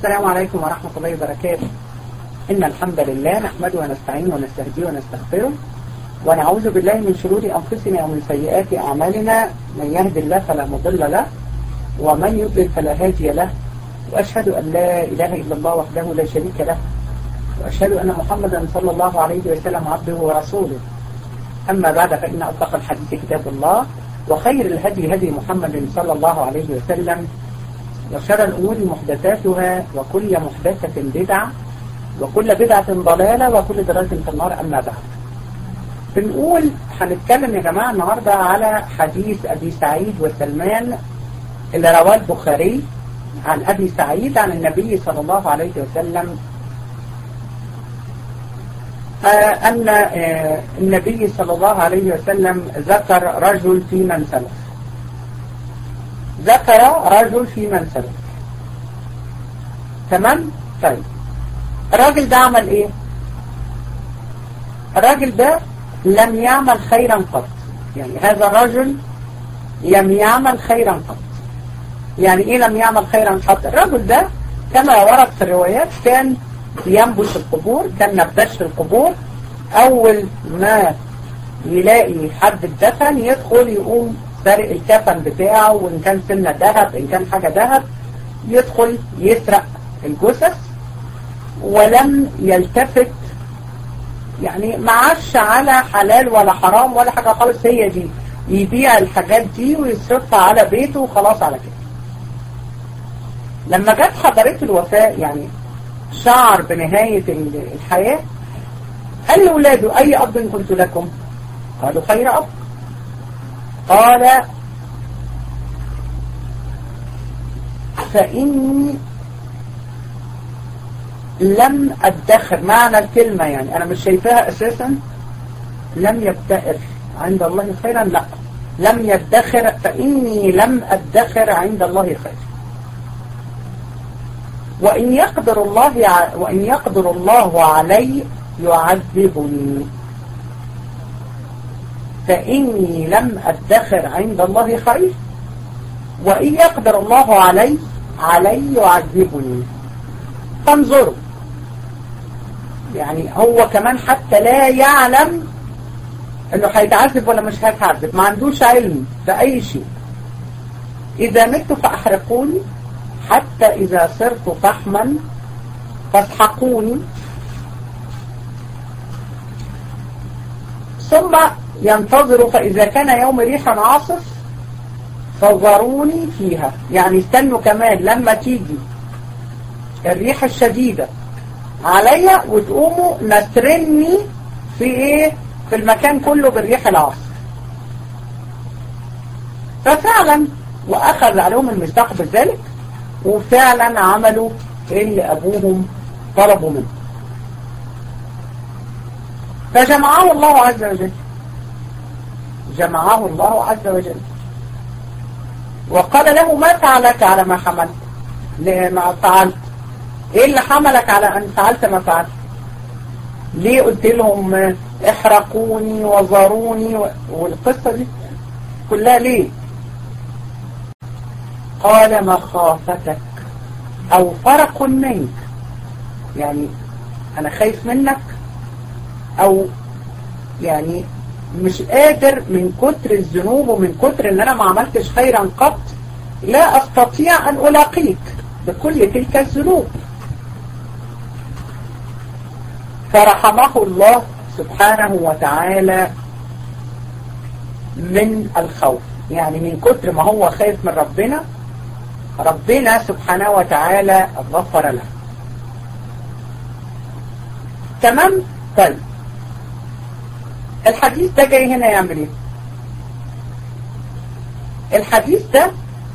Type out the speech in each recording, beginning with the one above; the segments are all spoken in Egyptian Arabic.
السلام عليكم ورحمة الله وبركاته إن الحمد لله نحمده ونستعينه ونستهديه ونستغفره ونعوذ بالله من شرور أنفسنا ومن سيئات أعمالنا من يهد الله فلا مضل له ومن يضلل فلا هادي له وأشهد أن لا إله إلا الله وحده لا شريك له وأشهد أن محمدا صلى الله عليه وسلم عبده ورسوله أما بعد فإن أصدق الحديث كتاب الله وخير الهدي هدي محمد صلى الله عليه وسلم وشر الأمور محدثاتها وكل محدثة بدعة وكل بدعة ضلالة وكل ضلالة في النار أما بعد بنقول هنتكلم يا جماعة النهاردة على حديث أبي سعيد وسلمان اللي رواه البخاري عن أبي سعيد عن النبي صلى الله عليه وسلم آه أن آه النبي صلى الله عليه وسلم ذكر رجل في من سلف ذكر رجل في من سلف تمام؟ طيب الراجل ده عمل ايه؟ الراجل ده لم يعمل خيرا قط يعني هذا الرجل لم يعمل خيرا قط يعني ايه لم يعمل خيرا قط الرجل ده كما ورد في الروايات كان ينبش القبور كان نبش في القبور اول ما يلاقي حد اتدفن يدخل يقوم سارق الكفن بتاعه وان كان سنة ذهب ان كان حاجة ذهب يدخل يسرق الجثث ولم يلتفت يعني ما عادش على حلال ولا حرام ولا حاجة خالص هي دي يبيع الحاجات دي ويصرفها على بيته وخلاص على كده لما جت حضرت الوفاة يعني شعر بنهاية الحياة قال لأولاده أي أب كنت لكم قالوا خير أب قال فإني لم أدخر معنى الكلمة يعني أنا مش شايفاها أساسا لم يبتئر عند الله خيرا لا لم يدخر فإني لم أدخر عند الله خيرا وإن يقدر الله وإن يقدر الله علي يعذبني فإني لم أدخر عند الله خير وإن يقدر الله علي علي يعذبني فانظروا يعني هو كمان حتى لا يعلم انه هيتعذب ولا مش هيتعذب ما عندوش علم بأي شيء إذا مت فأحرقوني حتى إذا صرت فحما فاسحقوني ثم ينتظر فإذا كان يوم ريح عاصف فوضروني فيها يعني استنوا كمان لما تيجي الريح الشديدة عليا وتقوموا نترني في ايه في المكان كله بالريح العاصف ففعلا واخذ عليهم المصداق بذلك وفعلا عملوا اللي ابوهم طلبوا منه فجمعه الله عز وجل جمعه الله عز وجل وقال له ما فعلك على ما حملت ما فعلت ايه اللي حملك على ان فعلت ما فعلت ليه قلت لهم احرقوني وزاروني والقصة دي كلها ليه قال مخافتك او فرق منك يعني انا خايف منك او يعني مش قادر من كتر الذنوب ومن كتر ان انا ما عملتش خيرا قط لا استطيع ان الاقيك بكل تلك الذنوب فرحمه الله سبحانه وتعالى من الخوف يعني من كتر ما هو خايف من ربنا ربنا سبحانه وتعالى غفر له تمام طيب الحديث ده جاي هنا يعمل ايه الحديث ده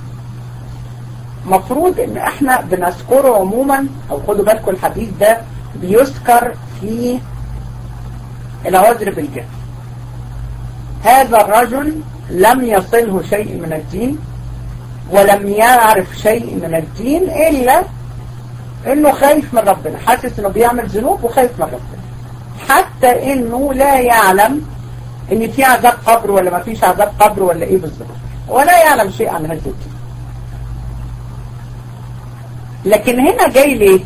مفروض ان احنا بنذكره عموما او خدوا بالكم الحديث ده بيذكر في العذر بالجهل هذا الرجل لم يصله شيء من الدين ولم يعرف شيء من الدين إلا انه خايف من ربنا حاسس انه بيعمل ذنوب وخايف من ربنا حتى انه لا يعلم ان في عذاب قبر ولا ما فيش عذاب قبر ولا ايه بالظبط ولا يعلم شيء عن هذا الدين لكن هنا جاي ليه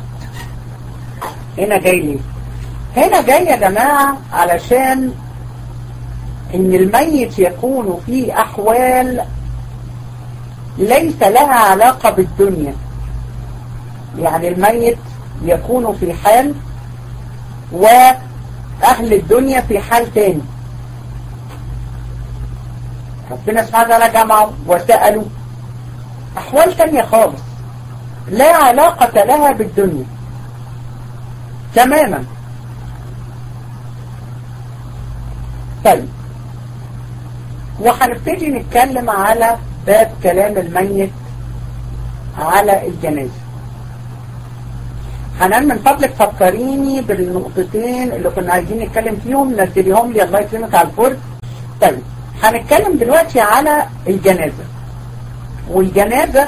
هنا جاي ليه هنا جاي يا جماعة علشان ان الميت يكون في احوال ليس لها علاقة بالدنيا يعني الميت يكون في حال واهل الدنيا في حال تاني ربنا سبحانه وتعالى جمعوا وسألوا احوال تانية خالص لا علاقة لها بالدنيا تماما طيب وهنبتدي نتكلم على باب كلام الميت على الجنازة حنان من فضلك فكريني بالنقطتين اللي كنا عايزين نتكلم فيهم نزليهم لي الله يكرمك على البورد طيب هنتكلم دلوقتي على الجنازة والجنازة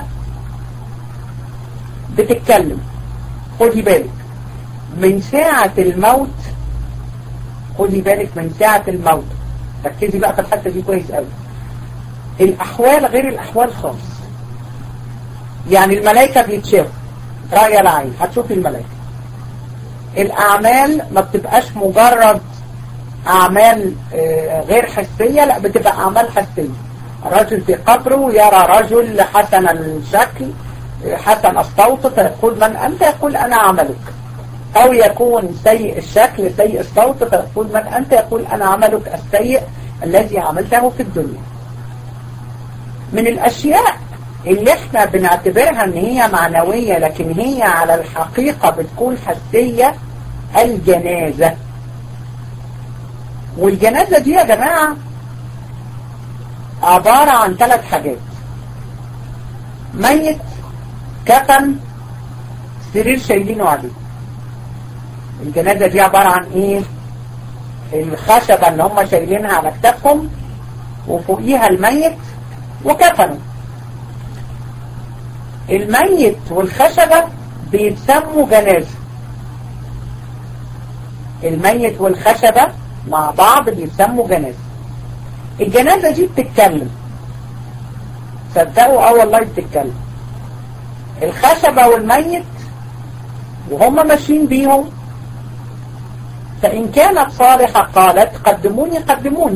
بتتكلم خدي بالك من ساعة الموت خدي بالك من ساعة الموت ركزي بقى في الحتة دي كويس قوي الأحوال غير الأحوال خالص يعني الملائكة بيتشافوا رأي العين هتشوفي الملائكة الأعمال ما بتبقاش مجرد أعمال غير حسية لا بتبقى أعمال حسية رجل في قبره يرى رجل حسن الشكل حسن الصوت فيقول من أنت يقول أنا عملك أو يكون سيء الشكل سيء الصوت فيقول من أنت يقول أنا عملك السيء الذي عملته في الدنيا من الأشياء اللي احنا بنعتبرها ان هي معنوية لكن هي على الحقيقة بتكون حسية الجنازة والجنازة دي يا جماعة عبارة عن ثلاث حاجات ميت كفن سرير شايلينه عليه الجنازة دي عبارة عن ايه الخشبة اللي هم شايلينها على كتافهم وفوقيها الميت وكفنه الميت والخشبة بيتسموا جنازة الميت والخشبة مع بعض بيتسموا جنازة الجنازة دي بتتكلم صدقوا اه والله بتتكلم الخشبة والميت وهم ماشيين بيهم فإن كانت صالحة قالت قدموني قدموني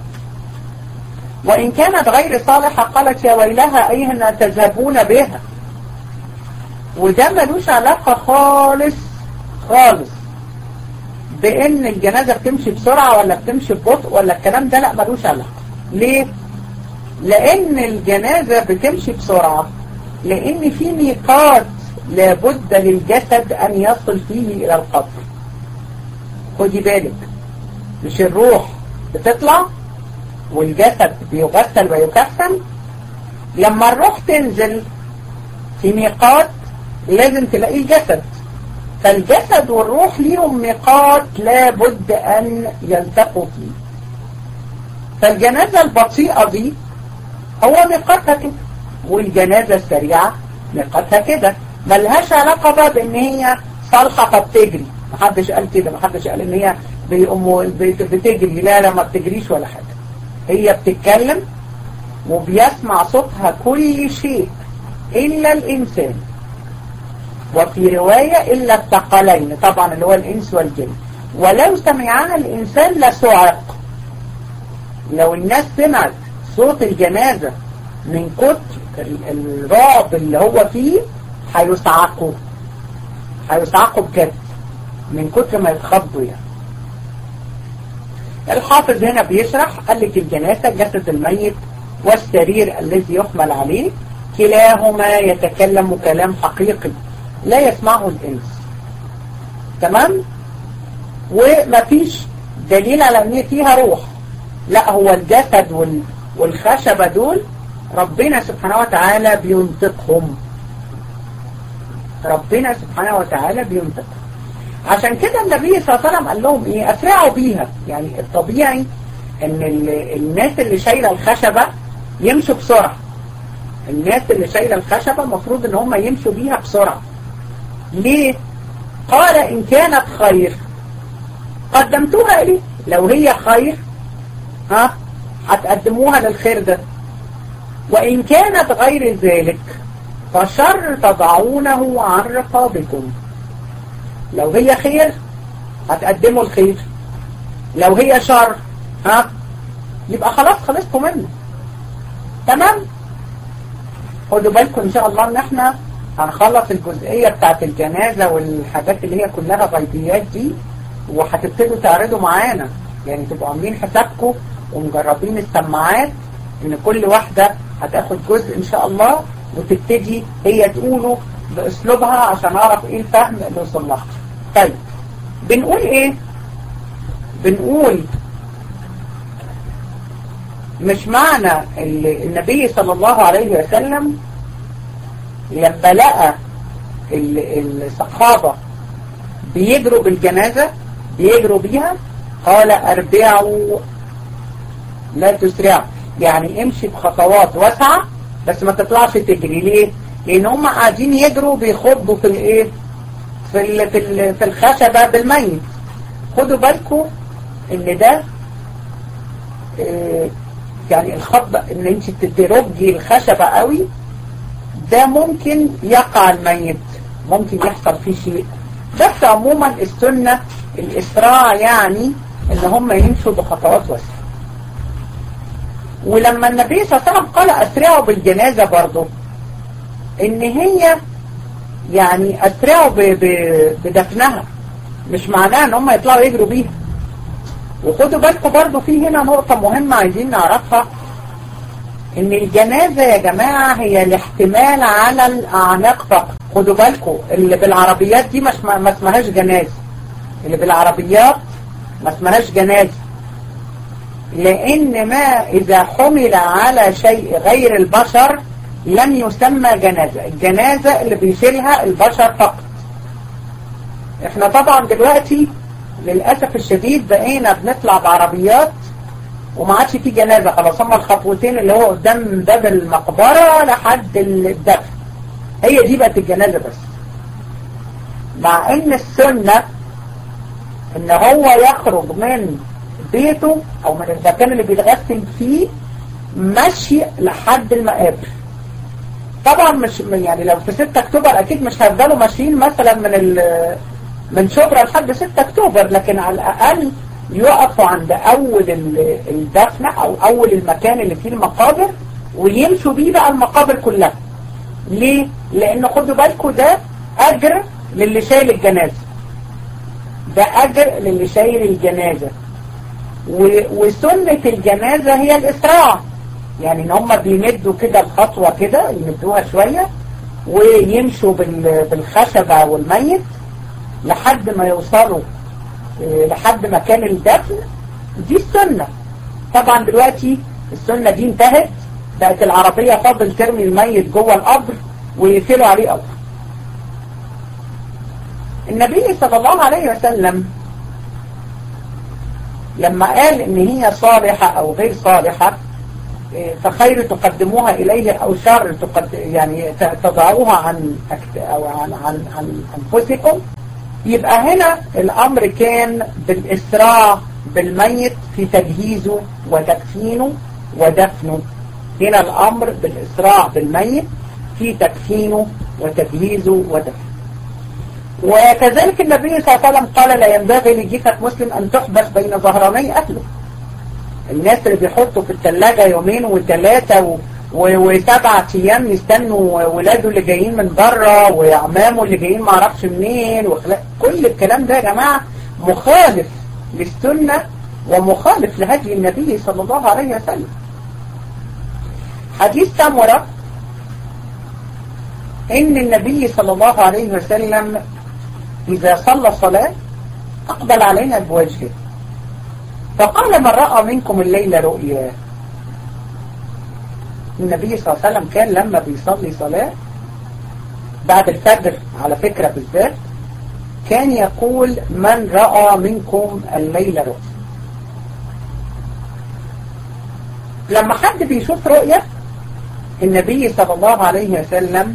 وإن كانت غير صالحة قالت يا ويلها أيهن تذهبون بها وده ملوش علاقة خالص خالص بأن الجنازة بتمشي بسرعة ولا بتمشي ببطء ولا الكلام ده لا ملوش علاقة ليه؟ لأن الجنازة بتمشي بسرعة لأن في ميقات لابد للجسد أن يصل فيه إلى القبر خدي بالك مش الروح بتطلع والجسد بيغسل ويكفن لما الروح تنزل في ميقات لازم تلاقي الجسد فالجسد والروح ليهم ميقات لابد أن يلتقوا فيه فالجنازة البطيئة دي هو ميقاتها كده والجنازة السريعة ميقاتها كده ملهاش علاقة بقى بان هي صالحة فبتجري محدش قال كده محدش قال ان هي بيقوم بتجري لا لا ما بتجريش ولا حاجة هي بتتكلم وبيسمع صوتها كل شيء إلا الإنسان وفي رواية إلا الثقلين طبعا اللي هو الإنس والجن ولو سمعها الإنسان لسعق لو الناس سمعت صوت الجنازة من كتر الرعب اللي هو فيه هيصعقوا هيصعقوا بجد من كتر ما يتخضوا يعني الحافظ هنا بيشرح قال لك الجنازة جسد الميت والسرير الذي يحمل عليه كلاهما يتكلم كلام حقيقي لا يسمعه الإنس تمام ومفيش دليل على ان فيها روح لا هو الجسد وال والخشبة دول ربنا سبحانه وتعالى بينطقهم ربنا سبحانه وتعالى بينطقهم عشان كده النبي صلى الله عليه وسلم قال لهم ايه اسرعوا بيها يعني الطبيعي ان الناس اللي شايله الخشبة يمشوا بسرعة الناس اللي شايله الخشبة المفروض ان هم يمشوا بيها بسرعة ليه قال ان كانت خير قدمتوها اليه لو هي خير ها هتقدموها للخير ده وإن كانت غير ذلك فشر تضعونه عن رقابكم لو هي خير هتقدموا الخير لو هي شر ها يبقى خلاص خلصتوا منه تمام خدوا بالكم ان شاء الله ان احنا هنخلص الجزئية بتاعت الجنازة والحاجات اللي هي كلها غيبيات دي وهتبتدوا تعرضوا معانا يعني تبقوا عاملين حسابكم ومجربين السماعات ان كل واحدة هتاخد جزء ان شاء الله وتبتدي هي تقوله باسلوبها عشان اعرف ايه الفهم اللي وصل لها طيب بنقول ايه بنقول مش معنى النبي صلى الله عليه وسلم لما لقى الصحابة بيجروا بالجنازة بيجروا بيها قال اربعوا لا تسرعوا يعني امشي بخطوات واسعة بس ما تطلعش تجري ليه لان هم قاعدين يجروا بيخضوا في الايه في ال في, ال في الخشبة بالميت خدوا بالكم ان ده إيه يعني الخط ان انت تدرجي الخشبة قوي ده ممكن يقع الميت ممكن يحصل فيه شيء بس عموما السنة الاسراع يعني ان هم يمشوا بخطوات واسعة ولما النبي صلى الله عليه وسلم قال اسرعوا بالجنازة برضه ان هي يعني اسرعوا بدفنها مش معناها ان هم يطلعوا يجروا بيها وخدوا بالكم برضو في هنا نقطة مهمة عايزين نعرفها ان الجنازة يا جماعة هي الاحتمال على الاعناق فقط خدوا بالكم اللي بالعربيات دي مش ما اسمهاش جنازة اللي بالعربيات ما اسمهاش جنازة لان ما اذا حمل على شيء غير البشر لم يسمى جنازة الجنازة اللي بيشيلها البشر فقط احنا طبعا دلوقتي للأسف الشديد بقينا بنطلع بعربيات وما عادش في جنازة خلاص هم الخطوتين اللي هو قدام باب المقبرة لحد الدفن هي دي بقت الجنازة بس مع ان السنة ان هو يخرج من بيته او من المكان اللي بيتغسل فيه مشي لحد المقابر طبعا مش يعني لو في 6 اكتوبر اكيد مش هيفضلوا ماشيين مثلا من من شبرا لحد 6 اكتوبر لكن على الاقل يقفوا عند اول الدفنة او اول المكان اللي فيه المقابر ويمشوا بيه بقى المقابر كلها ليه؟ لان خدوا بالكم ده اجر للي شايل الجنازة ده اجر للي شايل الجنازة وسنة الجنازة هي الاسراع يعني ان هم بيمدوا كده الخطوة كده يمدوها شوية ويمشوا بالخشبة والميت لحد ما يوصلوا لحد مكان الدفن دي السنة طبعا دلوقتي السنة دي انتهت بقت العربية فاضل ترمي الميت جوه القبر ويقفلوا عليه قبر النبي صلى الله عليه وسلم لما قال ان هي صالحة او غير صالحة فخير تقدموها إليه أو شر تقد يعني تضعوها عن أو عن عن عن أنفسكم يبقى هنا الأمر كان بالإسراع بالميت في تجهيزه وتكفينه ودفنه هنا الأمر بالإسراع بالميت في تكفينه وتجهيزه ودفنه وكذلك النبي صلى الله عليه وسلم قال لا ينبغي لجثة مسلم أن تحبس بين ظهراني أهله الناس اللي بيحطوا في الثلاجة يومين وثلاثة و... و... وسبعة ايام يستنوا ولاده اللي جايين من بره وعمامه اللي جايين معرفش منين وخلا... كل الكلام ده يا جماعة مخالف للسنة ومخالف لهدي النبي صلى الله عليه وسلم حديث سمرة ان النبي صلى الله عليه وسلم اذا صلى الصلاة اقبل علينا بوجهه فقال من رأى منكم الليل رؤيا النبي صلى الله عليه وسلم كان لما بيصلي صلاة بعد الفجر على فكرة بالذات كان يقول من رأى منكم الليل رؤيا لما حد بيشوف رؤية النبي صلى الله عليه وسلم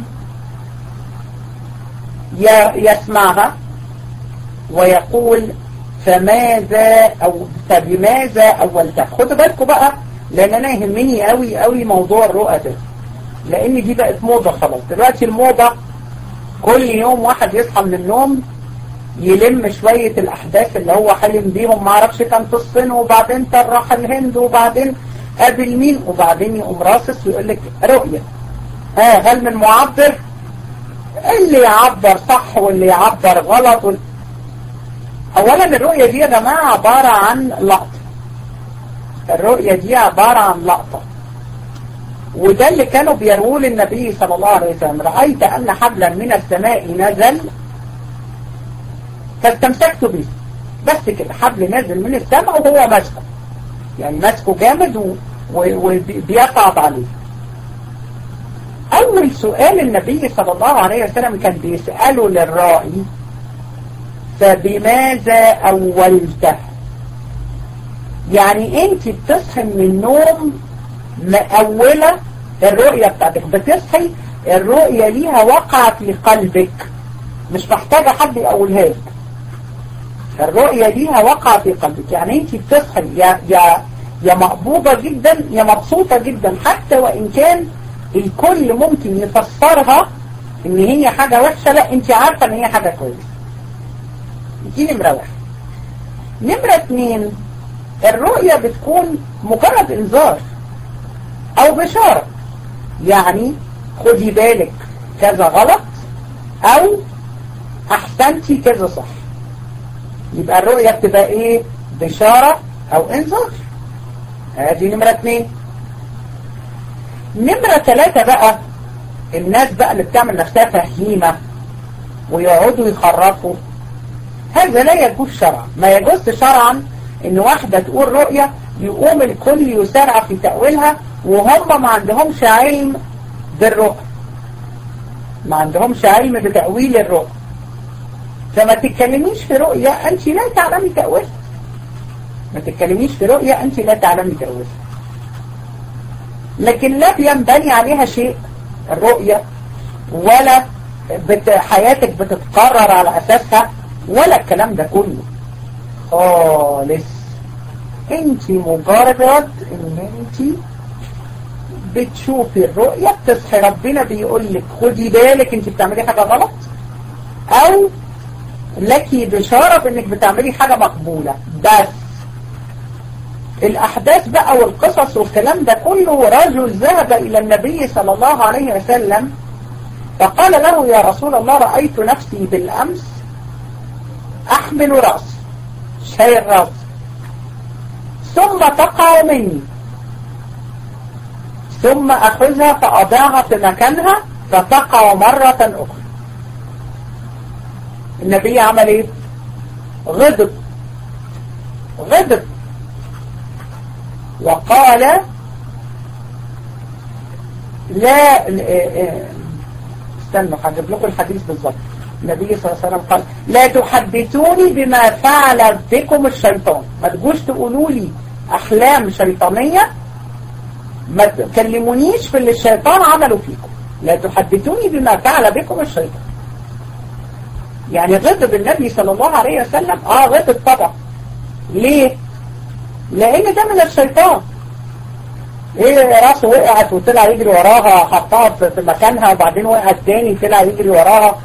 يسمعها ويقول فماذا او فبماذا اولتها خدوا بالكم بقى لان انا يهمني قوي قوي موضوع الرؤى ده لان دي بقت موضة خلاص دلوقتي الموضة كل يوم واحد يصحى من النوم يلم شوية الأحداث اللي هو حلم بيهم معرفش كان في الصين وبعدين راح الهند وبعدين قابل مين وبعدين يقوم راصص ويقول لك رؤية ها هل من معبر اللي يعبر صح واللي يعبر غلط وال... اولا الرؤية دي يا جماعة عبارة عن لقطة الرؤية دي عبارة عن لقطة وده اللي كانوا بيروه للنبي صلى الله عليه وسلم رأيت أن حبلا من السماء نزل فاستمسكت به بس كده حبل نازل من السماء وهو ماسكه يعني ماسكه جامد وبيصعد عليه أول سؤال النبي صلى الله عليه وسلم كان بيسأله للرائي فبماذا أولته يعني انت بتصحي من النوم مأولة الرؤية بتاعتك بتصحي الرؤية ليها وقع في قلبك مش محتاجة حد يقولها لك الرؤية ليها وقع في قلبك يعني انت بتصحي يا, يا, يا مقبوضة جدا يا مبسوطة جدا حتى وإن كان الكل ممكن يفسرها ان هي حاجة وحشة لا انت عارفة ان هي حاجة كويسة دي نمرة واحد نمرة اتنين الرؤية بتكون مجرد انذار او بشارة يعني خدي بالك كذا غلط او احسنتي كذا صح يبقى الرؤية بتبقى ايه بشارة او انذار ادي نمرة اتنين نمرة ثلاثة بقى الناس بقى اللي بتعمل نفسها فهيمة ويقعدوا يخرفوا هذا لا يجوز شرعا ما يجوز شرعا ان واحدة تقول رؤية يقوم الكل يسارع في تأويلها وهم ما عندهمش علم بالرؤى ما عندهمش علم بتأويل الرؤى فما تتكلميش في رؤية انت لا تعلمي تأويلها ما تتكلميش في رؤية انت لا تعلمي تأويلها لكن لا بينبني عليها شيء الرؤية ولا بت... حياتك بتتقرر على أساسها ولا الكلام ده كله خالص انت مجرد ان انت بتشوفي الرؤية بتصحي ربنا بيقول لك خدي بالك انت بتعملي حاجة غلط او لك بشارة بانك بتعملي حاجة مقبولة بس الأحداث بقى والقصص والكلام ده كله رجل ذهب إلى النبي صلى الله عليه وسلم فقال له يا رسول الله رأيت نفسي بالأمس أحمل رأسي شايل رأسي ثم تقع مني ثم أخذها فأضعها في مكانها فتقع مرة أخرى النبي عمل ايه غضب غضب وقال لا استنوا هجيب لكم الحديث بالظبط النبي صلى الله عليه وسلم قال لا تحدثوني بما فعل بكم الشيطان ما تجوش تقولوا لي احلام شيطانية ما تكلمونيش في اللي الشيطان عمله فيكم لا تحدثوني بما فعل بكم الشيطان يعني غضب النبي صلى الله عليه وسلم اه غضب طبعا ليه لان ده من الشيطان ايه راسه وقعت وطلع يجري وراها حطها في مكانها وبعدين وقعت تاني طلع يجري وراها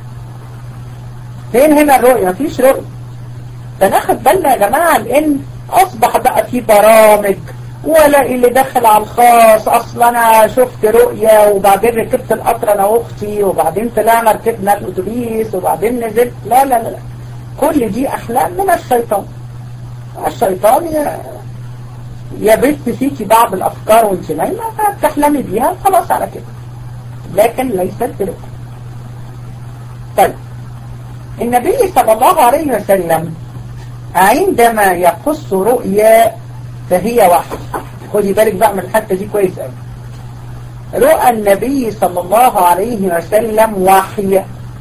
فين هنا الرؤية مفيش رؤية فناخد بالنا يا جماعة لان اصبح بقى في برامج ولا اللي دخل على الخاص اصلا انا شفت رؤية وبعدين ركبت القطر انا واختي وبعدين طلعنا ركبنا الاتوبيس وبعدين نزلت لا لا لا كل دي احلام من الشيطان الشيطان يبث فيكي بعض الافكار وانت نايمه فتحلمي بيها خلاص على كده لكن ليست برؤية طيب النبي صلى الله عليه وسلم عندما يقص رؤيا فهي وحي خدي بالك بقى من الحته دي كويس قوي رؤى النبي صلى الله عليه وسلم وحي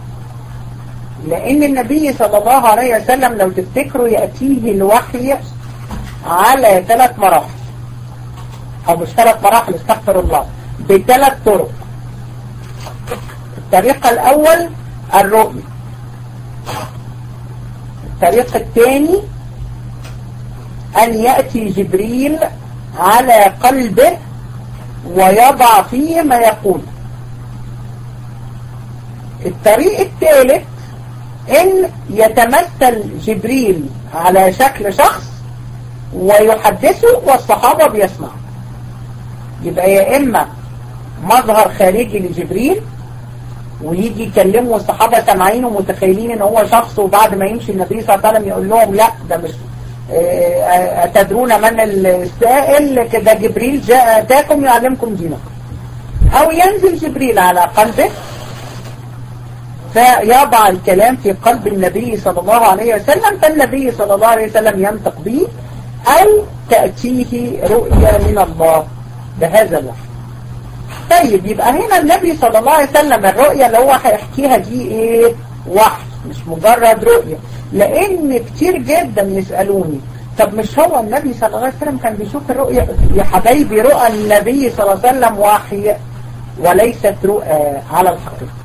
لأن النبي صلى الله عليه وسلم لو تفتكروا يأتيه الوحي على ثلاث مراحل أو مش ثلاث مراحل استغفر الله بثلاث طرق الطريق الأول الرؤية الطريق الثاني أن يأتي جبريل على قلبه ويضع فيه ما يقول الطريق الثالث ان يتمثل جبريل على شكل شخص ويحدثه والصحابة بيسمعوا يبقى يا اما مظهر خارجي لجبريل ويجي يكلموا الصحابة سامعين ومتخيلين ان هو شخص وبعد ما يمشي النبي صلى الله عليه وسلم يقول لهم لا ده مش أتدرون من السائل كده جبريل جاء أتاكم يعلمكم دينكم أو ينزل جبريل على قلبه فيضع الكلام في قلب النبي صلى الله عليه وسلم فالنبي صلى الله عليه وسلم ينطق به أو تأتيه رؤيا من الله بهذا الوحي طيب يبقى هنا النبي صلى الله عليه وسلم الرؤيا اللي هو هيحكيها دي ايه وحي مش مجرد رؤيا لان كتير جدا يسألوني طب مش هو النبي صلى الله عليه وسلم كان بيشوف الرؤيا يا حبايبي رؤى النبي صلى الله عليه وسلم وحي وليست رؤى على الحقيقة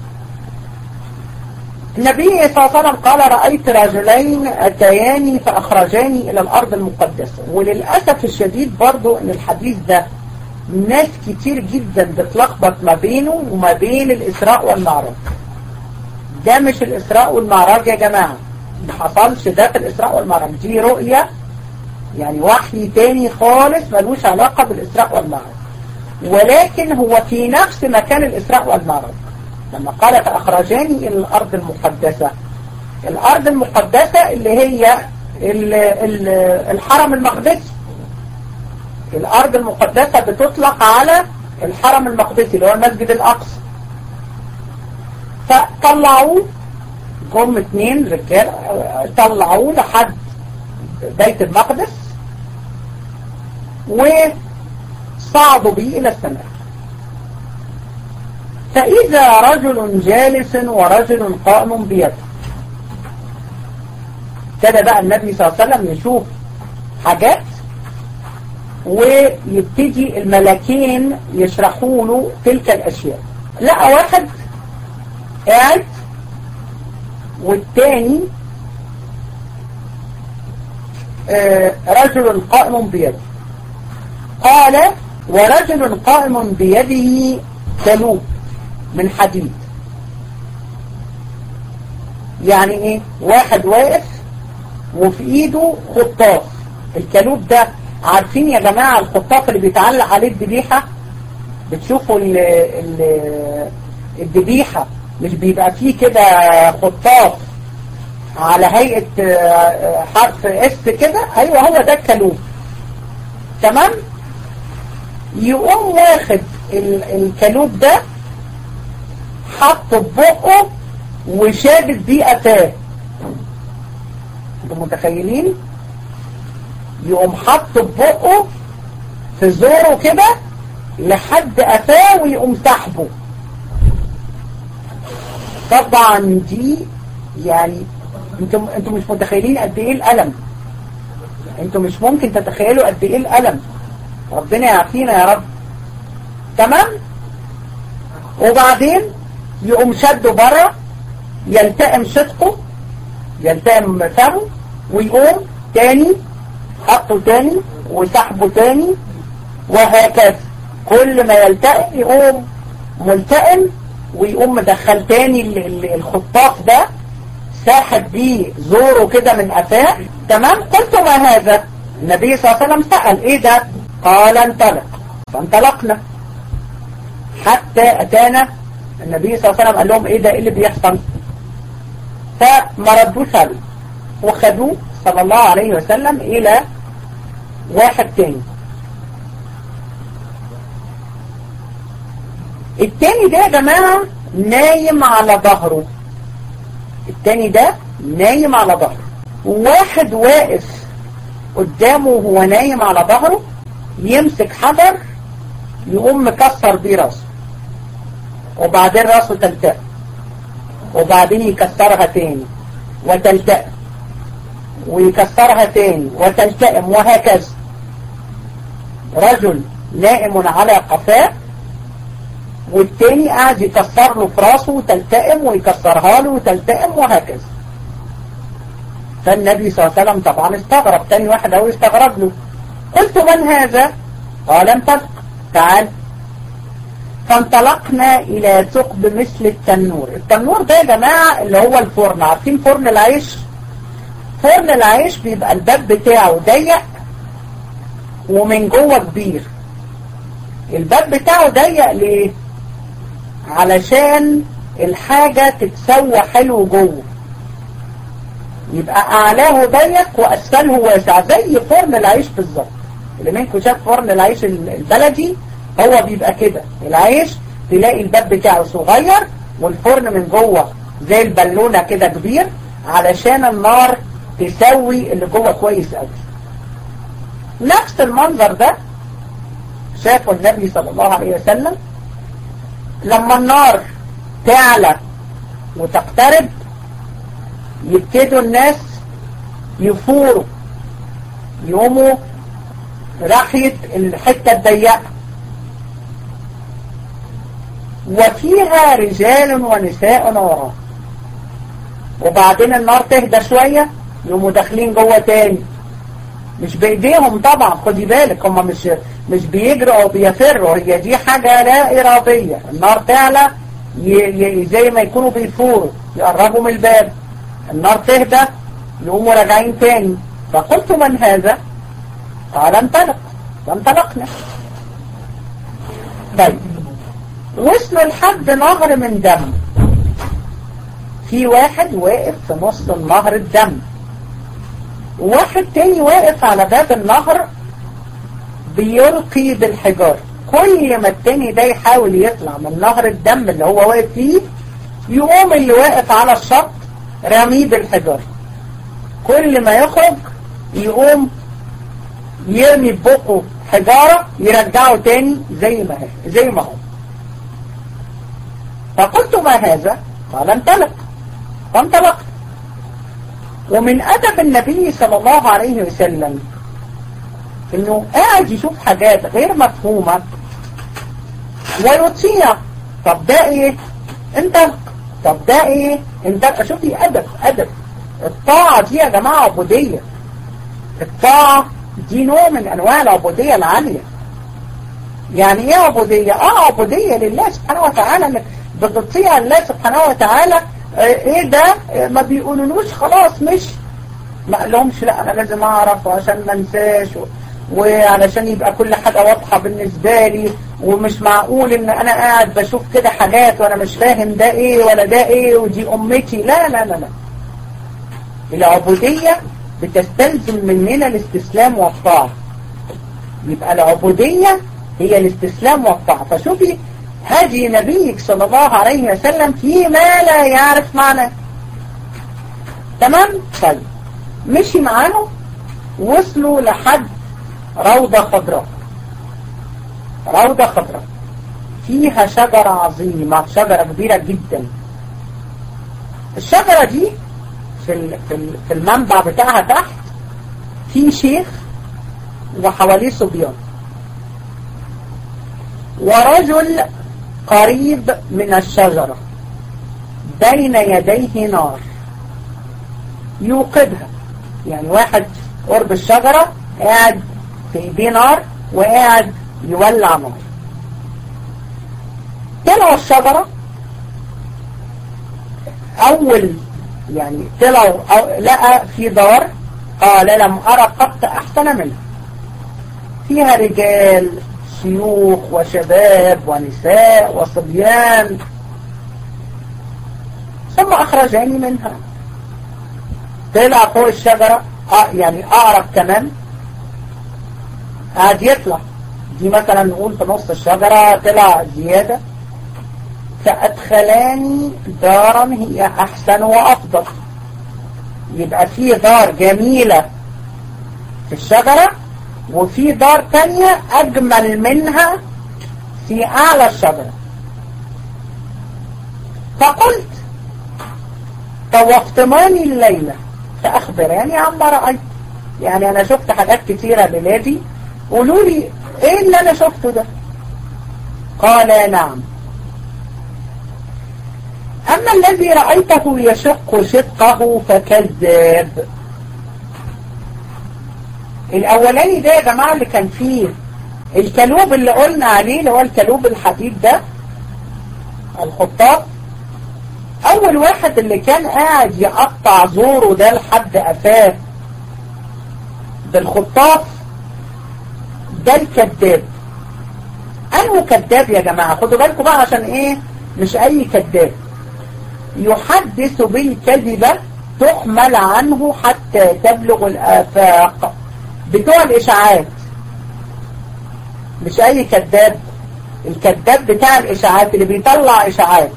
النبي صلى الله عليه وسلم قال رأيت رجلين أتياني فأخرجاني إلى الأرض المقدسة وللأسف الشديد برضو أن الحديث ده ناس كتير جدا بتلخبط ما بينه وما بين الإسراء والمعراج ده مش الإسراء والمعراج يا جماعة ما حصلش ده في الإسراء والمعراج دي رؤية يعني وحي تاني خالص ملوش علاقة بالإسراء والمعراج ولكن هو في نفس مكان الإسراء والمعراج لما قال فأخرجاني إلى الأرض المقدسة الأرض المقدسة اللي هي ال ال الحرم المقدسي الأرض المقدسة بتطلق على الحرم المقدسي اللي هو المسجد الأقصى فطلعوه جم اتنين رجال طلعوه لحد بيت المقدس وصعدوا به إلى السماء فإذا رجل جالس ورجل قائم بيده ابتدى بقى النبي صلى الله عليه وسلم يشوف حاجات ويبتدي الملكين يشرحوا له تلك الأشياء لقى واحد قاعد والتاني آه رجل قائم بيده قال ورجل قائم بيده كلوب من حديد يعني ايه واحد واقف وفي ايده خطاف الكلوب ده عارفين يا جماعة الخطاف اللي بيتعلق عليه الذبيحة بتشوفوا ال ال الذبيحة مش بيبقى فيه كده خطاف على هيئة حرف اس كده ايوه هو ده الكلوب تمام يقوم واخد الكلوب ده حطه في بقه وشابت بيه قفاه انتوا متخيلين يقوم حطه في بقه في زوره كده لحد قفاه ويقوم سحبه طبعا دي يعني انتم انتم مش متخيلين قد ايه الالم انتم مش ممكن تتخيلوا قد ايه الالم ربنا يعافينا يا رب تمام وبعدين يقوم شده بره يلتئم شدقه يلتئم فمه ويقوم تاني حطه تاني وسحبه تاني وهكذا كل ما يلتئم يقوم ملتئم ويقوم مدخل تاني الخطاف ده ساحب بيه زوره كده من قفاه تمام قلت ما هذا النبي صلى الله عليه وسلم سأل ايه ده قال انطلق فانطلقنا حتى اتانا النبي صلى الله عليه وسلم قال لهم ايه ده ايه اللي بيحصل فما ردوش عليه وخدوه صلى الله عليه وسلم الى واحد تاني التاني ده يا جماعة نايم على ظهره التاني ده نايم على ظهره واحد واقف قدامه وهو نايم على ظهره يمسك حجر يقوم مكسر بيه راسه وبعدين راسه تلتئم وبعدين يكسرها تاني وتلتئم ويكسرها تاني وتلتئم وهكذا رجل نائم على قفاه والتاني قاعد يكسر له في راسه وتلتئم ويكسرها له وتلتئم وهكذا فالنبي صلى الله عليه وسلم طبعا استغرب تاني واحد هو استغرب له قلت من هذا قال انطلق تعال فانطلقنا إلى ثقب مثل التنور التنور ده يا جماعة اللي هو الفرن عارفين فرن العيش فرن العيش بيبقى الباب بتاعه ضيق ومن جوه كبير الباب بتاعه ضيق ليه علشان الحاجة تتسوى حلو جوه يبقى أعلاه ضيق وأسفله واسع زي فرن العيش بالظبط اللي منكم شاف فرن العيش البلدي هو بيبقى كده العيش تلاقي الباب بتاعه صغير والفرن من جوه زي البالونة كده كبير علشان النار تسوي اللي جوه كويس قوي نفس المنظر ده شافه النبي صلى الله عليه وسلم لما النار تعلى وتقترب يبتدوا الناس يفوروا يقوموا راحية الحتة الضيقة وفيها رجال ونساء وراء وبعدين النار تهدى شوية يقوموا داخلين جوه تاني مش بايديهم طبعا خدي بالك هم مش مش بيجروا او بيفروا هي دي حاجة لا ارادية النار تعلى زي ما يكونوا بيفوروا يقربوا من الباب النار تهدى يقوموا راجعين تاني فقلت من هذا قال انطلق فانطلقنا طيب وصلوا لحد نهر من دم في واحد واقف في نص النهر الدم وواحد تاني واقف على باب النهر بيلقي بالحجار كل ما التاني ده يحاول يطلع من نهر الدم اللي هو واقف فيه يقوم اللي واقف على الشط رميه بالحجار كل ما يخرج يقوم يرمي ببقه حجارة يرجعه تاني زي ما هي زي ما هو فقلت ما هذا قال انطلق فانطلقت ومن أدب النبي صلى الله عليه وسلم انه قاعد يشوف حاجات غير مفهومة ويطيع طب ده ايه انطلق طب ده ايه انطلق شوفي ادب ادب الطاعة دي يا جماعة عبودية الطاعة دي نوع من انواع العبودية العالية يعني ايه عبودية اه عبودية لله سبحانه وتعالى انك بتطيع الله سبحانه وتعالى ايه ده ما بيقولولوش خلاص مش ما قالهمش لا انا لازم اعرف عشان ما انساش وعلشان يبقى كل حاجة واضحة بالنسبة لي ومش معقول ان انا قاعد بشوف كده حاجات وانا مش فاهم ده ايه ولا ده ايه ودي امتي لا لا لا لا العبودية بتستلزم مننا الاستسلام والطاعة يبقى العبودية هي الاستسلام والطاعة فشوفي هدي نبيك صلى الله عليه وسلم فيما لا يعرف معناه تمام طيب مشي معاهم وصلوا لحد روضة خضراء روضة خضراء فيها شجرة عظيمة شجرة كبيرة جدا الشجرة دي في في المنبع بتاعها تحت في شيخ وحواليه صبيان ورجل قريب من الشجرة بين يديه نار يوقدها يعني واحد قرب الشجرة قاعد في ايديه نار وقاعد يولع نار طلعوا الشجرة اول يعني طلعوا أو لقى في دار قال لم أرى قط أحسن منها فيها رجال شيوخ وشباب ونساء وصبيان ثم أخرجاني منها طلع فوق الشجرة آه يعني أعرف كمان قاعد يطلع دي مثلا نقول في نص الشجرة طلع زيادة فأدخلاني دارا هي أحسن وأفضل يبقى في دار جميلة في الشجرة وفي دار تانية أجمل منها في أعلى الشجرة فقلت طوفتماني الليلة فأخبراني عما رأيت يعني أنا شفت حاجات كتيرة بلادي قولوا لي إيه اللي أنا شفته ده قال نعم أما الذي رأيته يشق شقه فكذاب الأولاني ده يا جماعة اللي كان فيه الكلوب اللي قلنا عليه اللي هو الكلوب الحديد ده الخطاط اول واحد اللي كان قاعد يقطع زوره ده لحد قفاه بالخطاط ده الكذاب انه كذاب يا جماعة خدوا بالكم بقى عشان ايه مش اي كذاب يحدث بالكذبة تحمل عنه حتى تبلغ الآفاق بتوع الإشاعات مش أي كذاب الكذاب بتاع الإشاعات اللي بيطلع إشاعات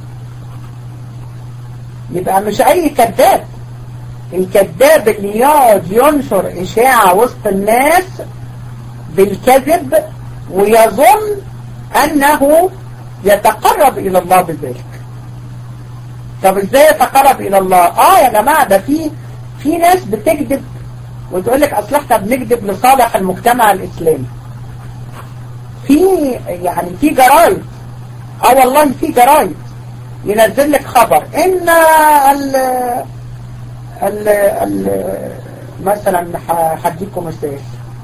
يبقى مش أي كذاب الكذاب اللي يقعد ينشر إشاعة وسط الناس بالكذب ويظن أنه يتقرب إلى الله بذلك طب ازاي يتقرب الى الله اه يا جماعة ده في في ناس بتكذب وتقول لك اصل احنا بنكذب لصالح المجتمع الاسلامي في يعني في جرايد اه والله في جرايد ينزل لك خبر ان ال ال ال مثلا هديكم مثال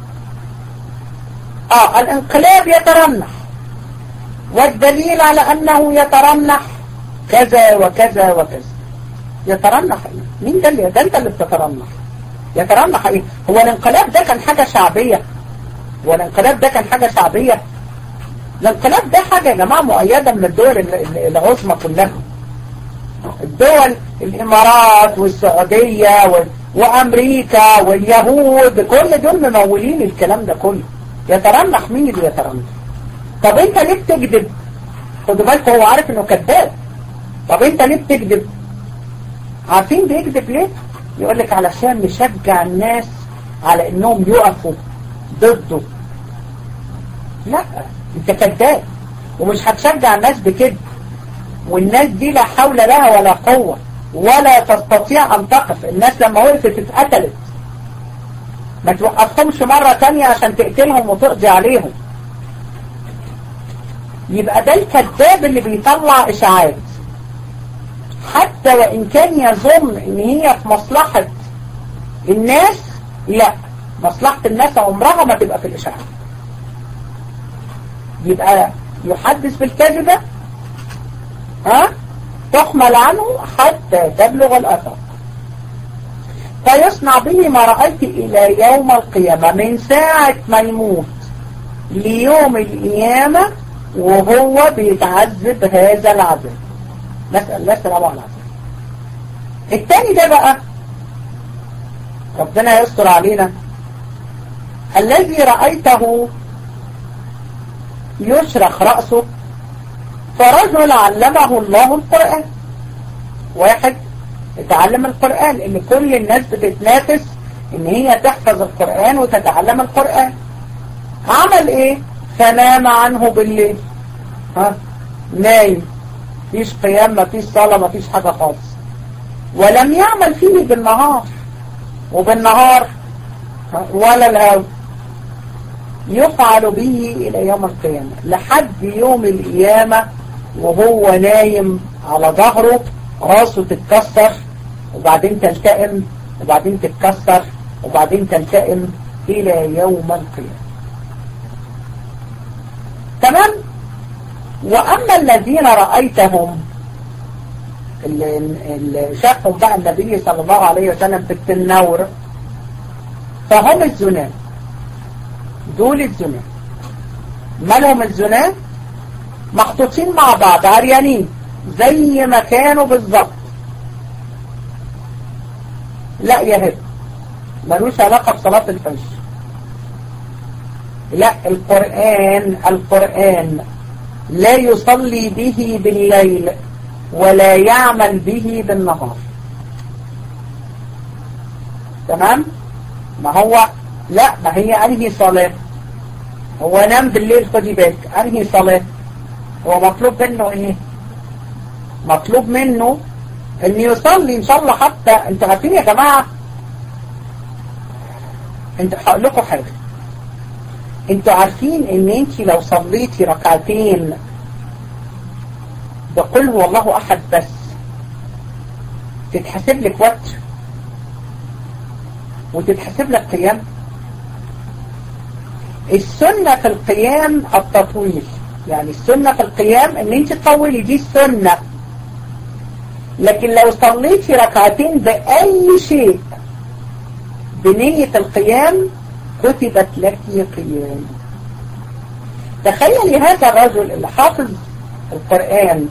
اه الانقلاب يترنح والدليل على انه يترنح كذا وكذا وكذا يترنح ايه مين ده اللي ده انت اللي بتترنح يترنح ايه هو الانقلاب ده كان حاجة شعبية هو الانقلاب ده كان حاجة شعبية الانقلاب ده حاجة يا جماعة مؤيدة من الدول العظمى كلها الدول الامارات والسعودية و... وامريكا واليهود كل دول ممولين الكلام ده كله يترنح مين اللي يترنح طب انت ليه بتكذب خدوا بالكم هو عارف انه كذاب طب انت ليه بتكذب عارفين بيكذب ليه يقول لك علشان نشجع الناس على انهم يقفوا ضده لا انت كذاب ومش هتشجع الناس بكده والناس دي لا حول لها ولا قوة ولا تستطيع ان تقف الناس لما وقفت اتقتلت ما توقفهمش مرة تانية عشان تقتلهم وتقضي عليهم يبقى ده الكذاب اللي بيطلع اشاعات حتى وإن كان يظن إن هي في مصلحة الناس لا مصلحة الناس عمرها ما تبقى في الإشاعة يبقى يحدث بالكذبة ها تحمل عنه حتى تبلغ الأثر فيصنع به ما رأيت إلى يوم القيامة من ساعة ما يموت ليوم القيامة وهو بيتعذب هذا العذاب نسأل الله السلامة والعافية التاني ده بقى ربنا يستر علينا الذي رأيته يشرخ رأسه فرجل علمه الله القرآن واحد اتعلم القرآن ان كل الناس بتتنافس ان هي تحفظ القرآن وتتعلم القرآن عمل ايه فنام عنه بالليل ها نايم مفيش قيام مفيش صلاة مفيش حاجة خالص ولم يعمل فيه بالنهار وبالنهار ولا الهوى يفعل به إلى يوم القيامة لحد يوم القيامة وهو نايم على ظهره راسه تتكسر وبعدين تلتئم وبعدين تتكسر وبعدين تلتئم إلى يوم القيامة تمام وأما الذين رأيتهم اللي, اللي شافهم بقى النبي صلى الله عليه وسلم في التنور فهم الزنان دول الزنان مالهم الزنان محطوطين مع بعض عريانين زي ما كانوا بالظبط لا يا هب ملوش علاقة بصلاة الفجر لا القرآن القرآن لا يصلي به بالليل ولا يعمل به بالنهار تمام ما هو لا ما هي انهي صلاة هو نام بالليل خدي بالك انهي صلاة هو مطلوب منه ايه مطلوب منه ان يصلي ان شاء الله حتى انتوا عارفين يا جماعة انت هقول لكم حاجة انتوا عارفين ان انت لو صليتي ركعتين بقول هو الله احد بس تتحسب لك وقت وتتحسب لك قيام السنة في القيام التطويل يعني السنة في القيام ان انت تطولي دي السنة لكن لو صليتي ركعتين بأي شيء بنية القيام كتبت لك قيام تخيلي هذا الرجل اللي حافظ القرآن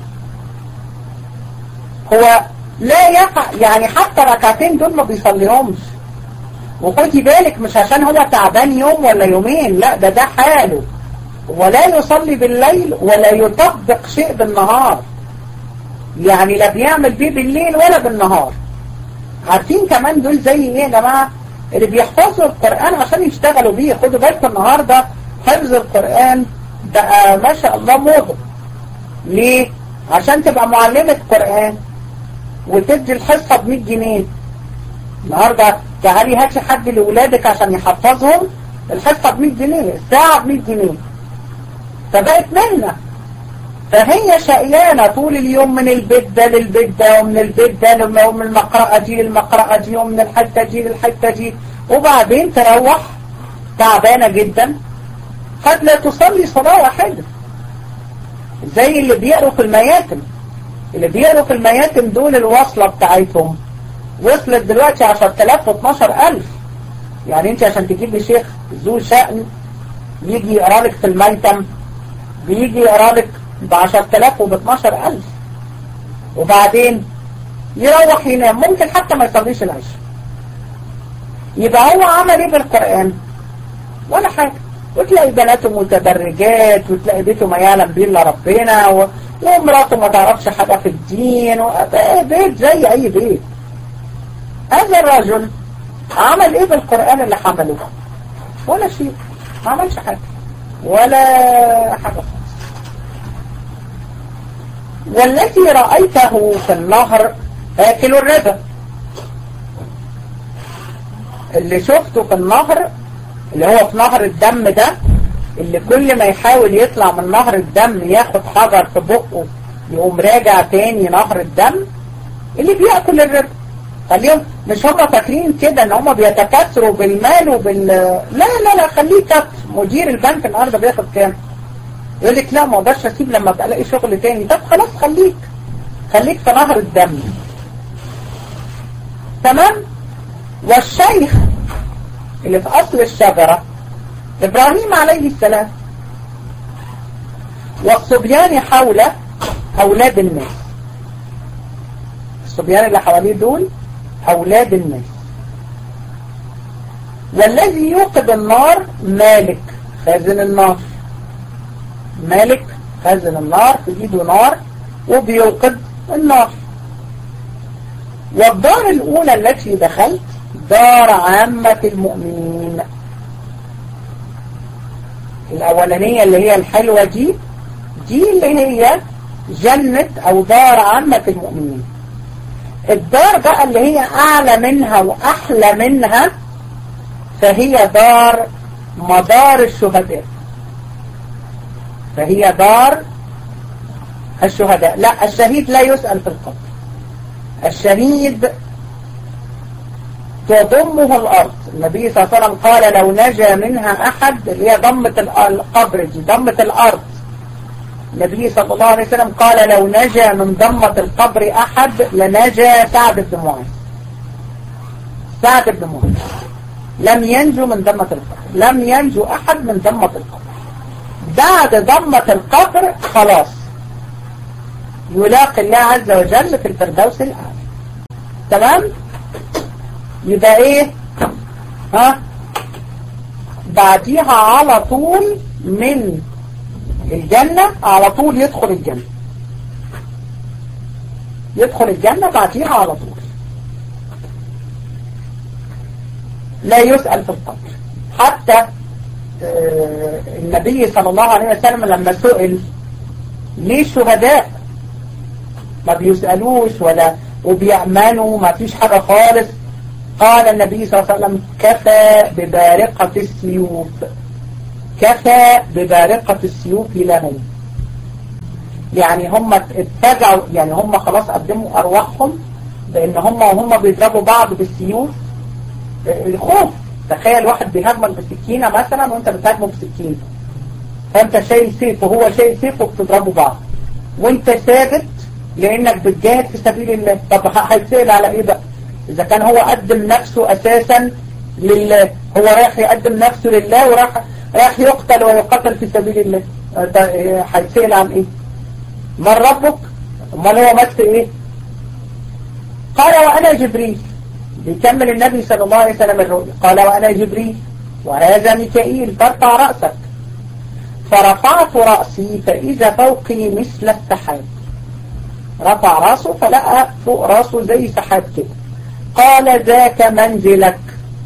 هو لا يقع يعني حتى ركعتين دول ما بيصليهمش وخدي بالك مش عشان هو تعبان يوم ولا يومين لا ده ده حاله ولا يصلي بالليل ولا يطبق شيء بالنهار يعني لا بيعمل بيه بالليل ولا بالنهار عارفين كمان دول زي ايه يا جماعة اللي بيحفظوا القرآن عشان يشتغلوا بيه خدوا بالكم النهاردة حفظ القرآن بقى ما شاء الله موضة ليه عشان تبقى معلمة قرآن وتدي الحصة ب 100 جنيه النهاردة تعالي هاتي حد لأولادك عشان يحفظهم الحصة ب 100 جنيه الساعة ب 100 جنيه فبقت مهنة فهي شقيانة طول اليوم من البيت ده للبيت ده ومن البيت ده ومن المقرأة دي للمقرأة دي ومن الحتة دي للحتة دي وبعدين تروح تعبانة جدا قد لا تصلي صلاة واحدة زي اللي بيقروا في المياتم اللي بيقروا في المياتم دول الوصلة بتاعتهم وصلت دلوقتي 10000 و12000 يعني انت عشان تجيب لي شيخ ذو شأن يجي يقرا لك في الميتم بيجي يقرا لك ب 10000 وب 12000 وبعدين يروح ينام ممكن حتى ما يصليش العشاء يبقى هو عمل ايه بالقرآن ولا حاجة وتلاقي بناته متبرجات وتلاقي بيته ما يعلم به الا ربنا و... ومراته ما تعرفش حاجة في الدين و... بيت زي اي بيت هذا الرجل عمل ايه بالقرآن اللي حمله ولا شيء ما عملش حاجة ولا حاجة خالص والتي رأيته في النهر آكل الربا اللي شفته في النهر اللي هو في نهر الدم ده اللي كل ما يحاول يطلع من نهر الدم ياخد حجر في بقه يقوم راجع تاني نهر الدم اللي بيأكل الربا خليهم مش هم فاكرين كده ان هم بيتكاثروا بالمال وبال لا لا لا خليه كتر مدير البنك النهارده بياخد كام يقول لك لا ما اقدرش اسيب لما ابقى الاقي شغل تاني طب خلاص خليك خليك في نهر الدم تمام والشيخ اللي في اصل الشجرة ابراهيم عليه السلام والصبيان حوله اولاد الناس الصبيان اللي حواليه دول اولاد الناس والذي يوقد النار مالك خازن النار مالك خازن النار في ايده نار وبيوقد النار والدار الاولى التي دخلت دار عامة المؤمنين الاولانية اللي هي الحلوة دي دي اللي هي جنة او دار عامة المؤمنين الدار بقى اللي هي اعلى منها واحلى منها فهي دار مدار الشهداء فهي دار الشهداء لا الشهيد لا يسأل في القبر الشهيد تضمه الأرض النبي صلى الله عليه وسلم قال لو نجا منها أحد اللي هي ضمة القبر دي ضمة الأرض النبي صلى الله عليه وسلم قال لو نجا من ضمة القبر أحد لنجا سعد بن معاذ سعد بن معاذ لم ينجو من ضمة القبر لم ينجو أحد من ضمة القبر بعد ضمة القبر خلاص يلاقي الله عز وجل في الفردوس الأعلى تمام يبقى ايه ها بعديها على طول من الجنة على طول يدخل الجنة يدخل الجنة بعديها على طول لا يسأل في القبر حتى آه النبي صلى الله عليه وسلم لما سئل ليه الشهداء ما بيسألوش ولا وبيأمنوا ما فيش حاجة خالص قال النبي صلى الله عليه وسلم كفى ببارقة السيوف كفى ببارقة السيوف لهم يعني هم اتجعوا يعني هم خلاص قدموا أرواحهم بأن هم وهم بيضربوا بعض بالسيوف الخوف تخيل واحد بيهاجمك بسكينة مثلا وانت بتهاجمه بسكينة فانت شايل سيف وهو شايل سيف وبتضربوا بعض وانت ثابت لانك بتجاهد في سبيل الله طب هيتسأل على ايه بقى اذا كان هو قدم نفسه اساسا لله هو رايح يقدم نفسه لله وراح راح يقتل ويقتل في سبيل الله هيتسأل عن ايه من ربك امال هو مات في ايه قال وانا جبريل بيكمل النبي صلى الله عليه وسلم الرؤيا قال وانا جبريل وهذا ميكائيل فارفع رأسك فرفعت رأسي فإذا فوقي مثل السحاب رفع رأسه فلقى فوق رأسه زي سحاب كده قال ذاك منزلك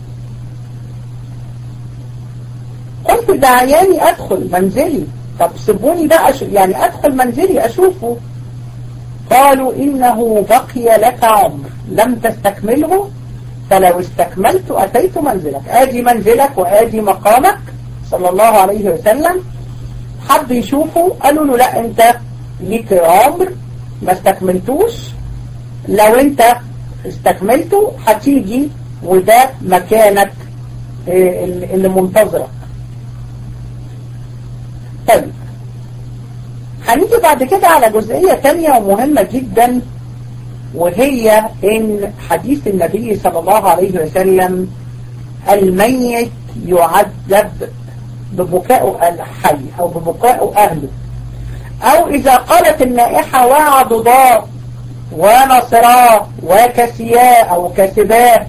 قلت دعياني أدخل منزلي طب سيبوني بقى يعني أدخل منزلي أشوفه قالوا إنه بقي لك عمر لم تستكمله فلو استكملت أتيت منزلك آدي منزلك وآدي مقامك صلى الله عليه وسلم حد يشوفه قالوا له لا انت ليك عمر ما استكملتوش لو انت استكملته هتيجي وده مكانك اللي منتظرك طيب هنيجي بعد كده على جزئية تانية ومهمة جدا وهي ان حديث النبي صلى الله عليه وسلم الميت يعذب ببكاء الحي او ببكاء اهله او اذا قالت النائحة وعضضاء ونصراه وكسياء او كسباه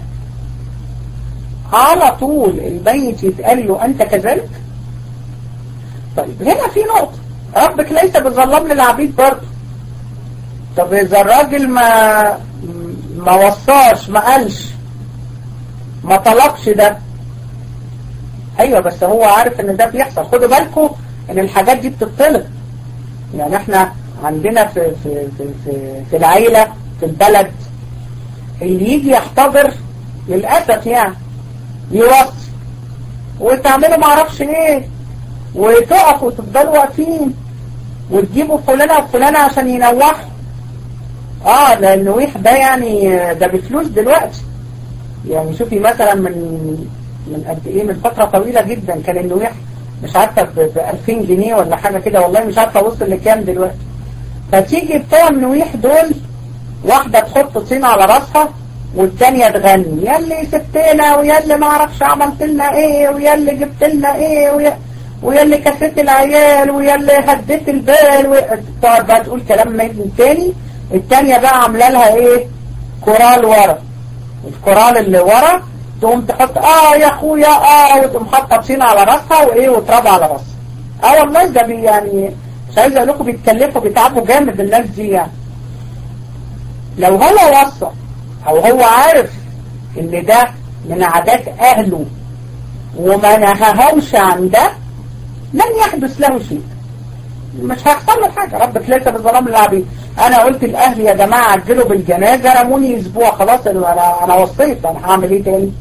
على طول الميت يتقال له انت كذلك طيب هنا في نقطة ربك ليس بظلام للعبيد برضه طب اذا الراجل ما ما وصاش ما قالش ما طلبش ده ايوه بس هو عارف ان ده بيحصل خدوا بالكم ان الحاجات دي بتطلب يعني احنا عندنا في في في في, في العيلة في البلد اللي يجي يحتضر للأسف يعني يوصي وتعملوا معرفش ايه وتقفوا وتفضلوا واقفين وتجيبوا فلانة وفلانة عشان ينوحوا اه ده النويح ده يعني ده بفلوس دلوقتي يعني شوفي مثلا من من قد ايه من فترة طويلة جدا كان النويح مش عارفة ب 2000 جنيه ولا حاجة كده والله مش عارفة وصل لكام دلوقتي فتيجي بتوع النويح دول واحدة تحط طين على راسها والتانية تغني يا اللي سبتنا ويا اللي ما اعرفش عملت لنا ايه ويا اللي جبت لنا ايه ويا ويا اللي كسيت العيال ويا اللي هديت البال تقعد بقى تقول كلام من تاني التانية بقى عامله لها ايه كورال ورا الكورال اللي ورا تقوم تحط اه يا اخويا اه وتقوم حاطه طين على راسها وايه وتراب على راسها اه والله ده بي يعني مش عايز اقول لكم بيتكلفوا بيتعبوا جامد الناس دي يعني لو هو وصى او هو عارف ان ده من عادات اهله وما نهاهمش عن ده لن يحدث له شيء مش هيحصل له حاجة ربك ليس بالظلام للعبيد انا قلت الاهل يا جماعة عجلوا بالجنازة رموني اسبوع خلاص انا انا وصيت انا هعمل ايه تاني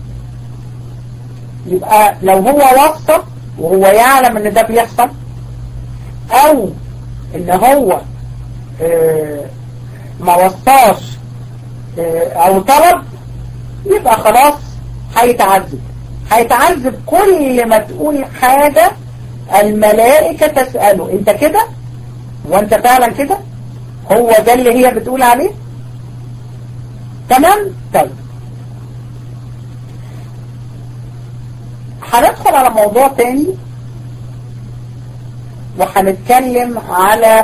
يبقى لو هو وصى وهو يعلم ان ده بيحصل او ان هو اه ما وصاش اه او طلب يبقى خلاص هيتعذب هيتعذب كل ما تقول حاجة الملائكة تسأله انت كده وانت فعلا كده هو ده اللي هي بتقول عليه تمام طيب هندخل على موضوع تاني وهنتكلم على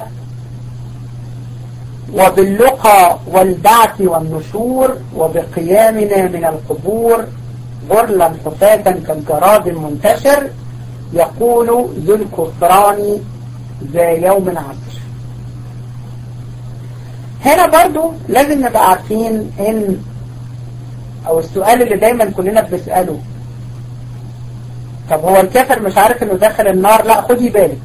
وباللقى والبعث والنشور وبقيامنا من القبور غرلا حفاة كالجراد المنتشر يقول ذو الكفران ذا يوم عصر هنا برضو لازم نبقى عارفين ان او السؤال اللي دايما كلنا بنسأله طب هو الكافر مش عارف انه داخل النار لا خدي بالك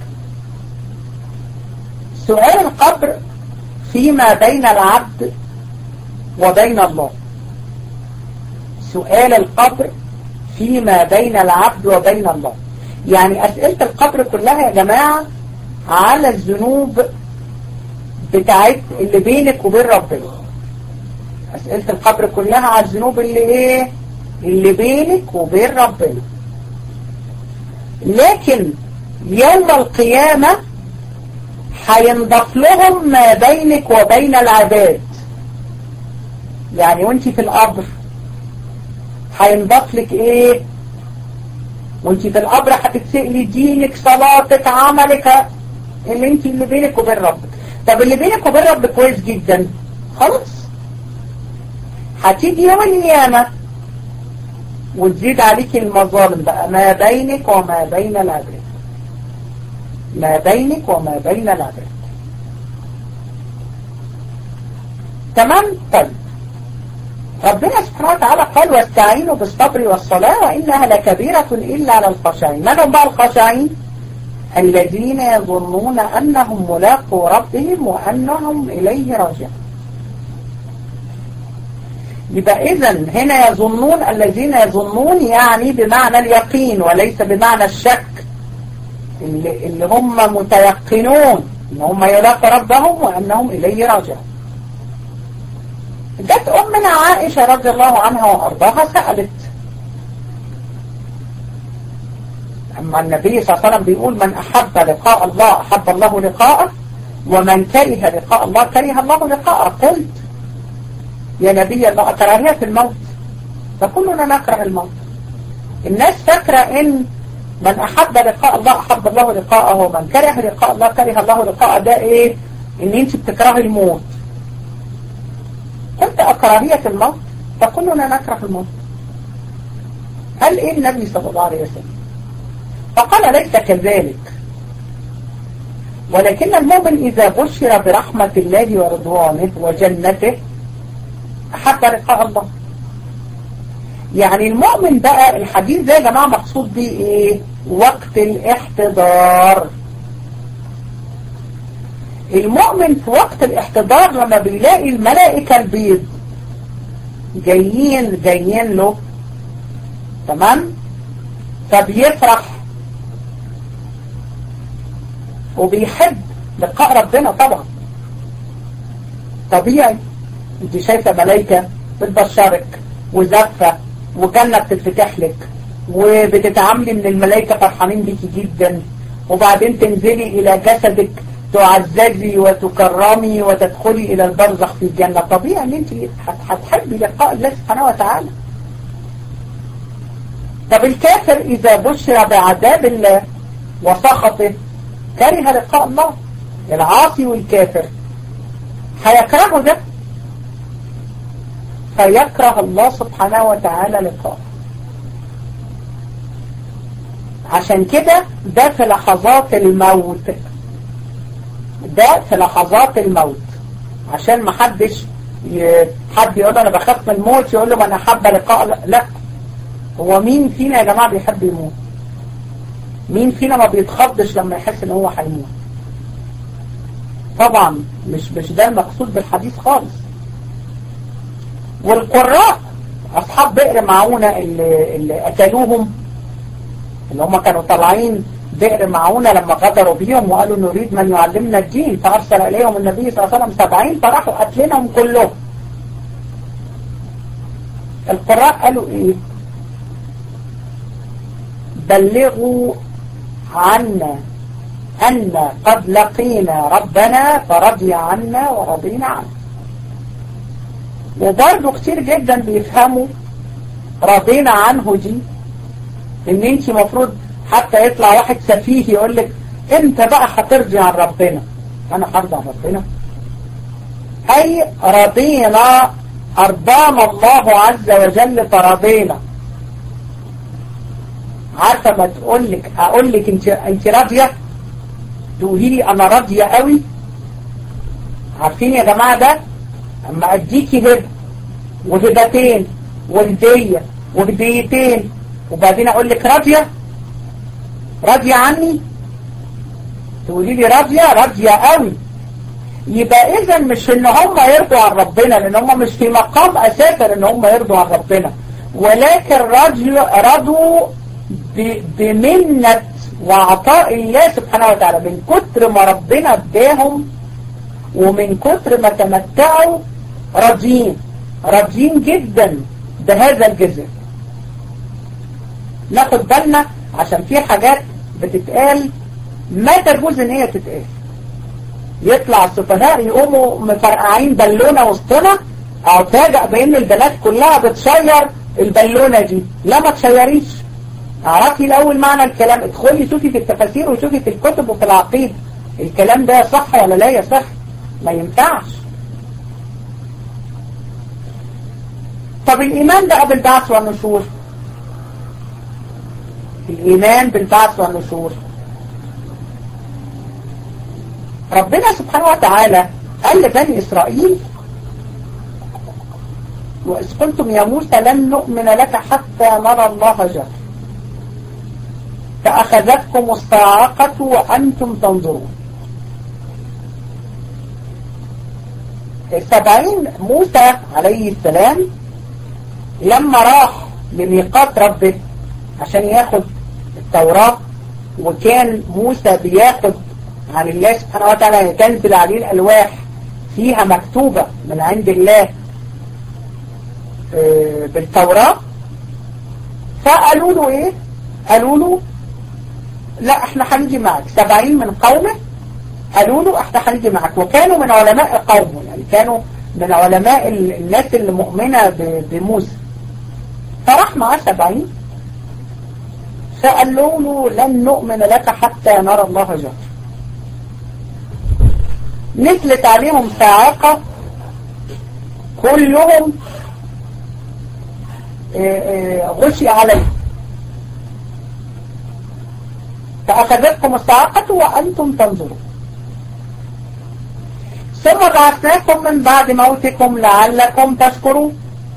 سؤال القبر فيما بين العبد وبين الله سؤال القبر فيما بين العبد وبين الله يعني أسئلة القبر كلها يا جماعة على الذنوب بتاعت اللي بينك وبين ربنا أسئلة القبر كلها على الذنوب اللي ايه اللي بينك وبين ربنا لكن يوم القيامة هينضاف لهم ما بينك وبين العباد يعني وانت في القبر هينضاف لك ايه وانت في القبر هتتسألي دينك صلاتك عملك اللي انت اللي بينك وبين ربك طب اللي بينك وبين ربك كويس جدا خلاص هتيجي يوم القيامة وتزيد عليك المظالم بقى ما بينك وما بين العباد ما بينك وما بين العباد تمام طيب ربنا سبحانه وتعالى قال واستعينوا بالصبر والصلاة وإنها لكبيرة إلا على الخاشعين من هم بقى الخاشعين الذين يظنون أنهم ملاقوا ربهم وأنهم إليه راجعون يبقى إذا هنا يظنون الذين يظنون يعني بمعنى اليقين وليس بمعنى الشك اللي, اللي هم متيقنون ان هم يلاقوا ربهم وأنهم إليه راجعون جت أمنا عائشة رضي الله عنها وأرضاها سألت أما النبي صلى الله عليه وسلم بيقول من أحب لقاء الله أحب الله لقاءه ومن كره لقاء الله كره الله لقاءه قلت يا نبي الله كراهية في الموت فكلنا نكره الموت الناس فاكرة ان من احب لقاء الله احب الله لقاءه ومن كره لقاء الله كره الله لقاءه ده ايه ان انت بتكرهي الموت قلت اكراهية الموت فكلنا نكره الموت قال ايه النبي صلى الله عليه وسلم فقال ليس كذلك ولكن المؤمن إذا بشر برحمة الله ورضوانه وجنته أحب لقاء الله يعني المؤمن بقى الحديث ده يا جماعة مقصود بيه ايه وقت الاحتضار المؤمن في وقت الاحتضار لما بيلاقي الملائكة البيض جايين جايين له تمام فبيفرح وبيحب لقاء ربنا طبعا طبيعي انت شايفة ملايكة بتبشرك وزفة وجنة بتتفتح لك وبتتعاملي من الملايكة فرحانين بيكي جدا وبعدين تنزلي الى جسدك تعززي وتكرمي وتدخلي الى البرزخ في الجنة طبيعي ان انت هتحبي لقاء الله سبحانه وتعالى طب الكافر اذا بشر بعذاب الله وسخطه كره لقاء الله العاصي والكافر هيكرهه ده فيكره الله سبحانه وتعالى لقاءه عشان كده ده في لحظات الموت ده في لحظات الموت عشان ما حدش ي... حد يقول انا بخاف من الموت يقول له ما انا حابه لقاء لا هو مين فينا يا جماعه بيحب يموت مين فينا ما بيتخضش لما يحس ان هو هيموت طبعا مش مش ده المقصود بالحديث خالص والقراء اصحاب بئر معونة اللي, اللي قتلوهم اللي هم كانوا طالعين بئر معونة لما غدروا بيهم وقالوا نريد من يعلمنا الدين فارسل اليهم النبي صلى الله عليه وسلم سبعين فراحوا قتلنهم كلهم القراء قالوا ايه بلغوا عنا أن قد لقينا ربنا فرضي عنا ورضينا عنه وبرضه كتير جدا بيفهموا رضينا عنه دي ان انت مفروض حتى يطلع واحد سفيه يقول لك انت بقى هترضي عن ربنا انا هرضى عن ربنا اي رضينا ارضانا الله عز وجل فرضينا عارفه ما تقول لك اقول لك انت انت راضيه تقولي لي انا راضيه قوي عارفين يا جماعه ده اما اديكي هبه وهبتين وهديه وهديتين وبعدين اقول لك راضيه راضيه عني تقولي لي راضيه راضيه قوي يبقى اذا مش ان هم يرضوا عن ربنا لان هم مش في مقام اساسا ان هم يرضوا عن ربنا ولكن رضوا رضوا بمنة وعطاء الله سبحانه وتعالى من كتر ما ربنا اداهم ومن كتر ما تمتعوا راضيين راضيين جدا بهذا الجزء ناخد بالنا عشان في حاجات بتتقال ما تجوز ان هي تتقال يطلع السفهاء يقوموا مفرقعين بالونة وسطنا او فاجأ بان البنات كلها بتشير البالونة دي لا ما تشيريش اعرفي الاول معنى الكلام ادخلي شوفي في التفاسير وشوفي في الكتب وفي العقيد الكلام ده صح ولا لا يصح ما ينفعش طب الايمان بقى بالبعث والنشور الايمان بالبعث والنشور ربنا سبحانه وتعالى قال لبني إسرائيل وإذ قلتم يا موسى لن نؤمن لك حتى نرى الله جل فأخذتكم الصاعقة وأنتم تنظرون السبعين موسى عليه السلام لما راح لميقات ربه عشان ياخد التوراة وكان موسى بياخد عن الله سبحانه وتعالى تنزل عليه الألواح فيها مكتوبة من عند الله بالتوراة فقالوا له ايه قالوا له لا احنا هنيجي معك سبعين من قومه قالوا له احنا هنيجي معك وكانوا من علماء قومه يعني كانوا من علماء الناس اللي مؤمنة بموسى فراح معاه سبعين فقالوا له لن نؤمن لك حتى نرى الله جل نزلت عليهم صاعقة كلهم غشي عليه فأخذتكم الصاعقة وأنتم تنظرون ثم بعثناكم من بعد موتكم لعلكم تشكرون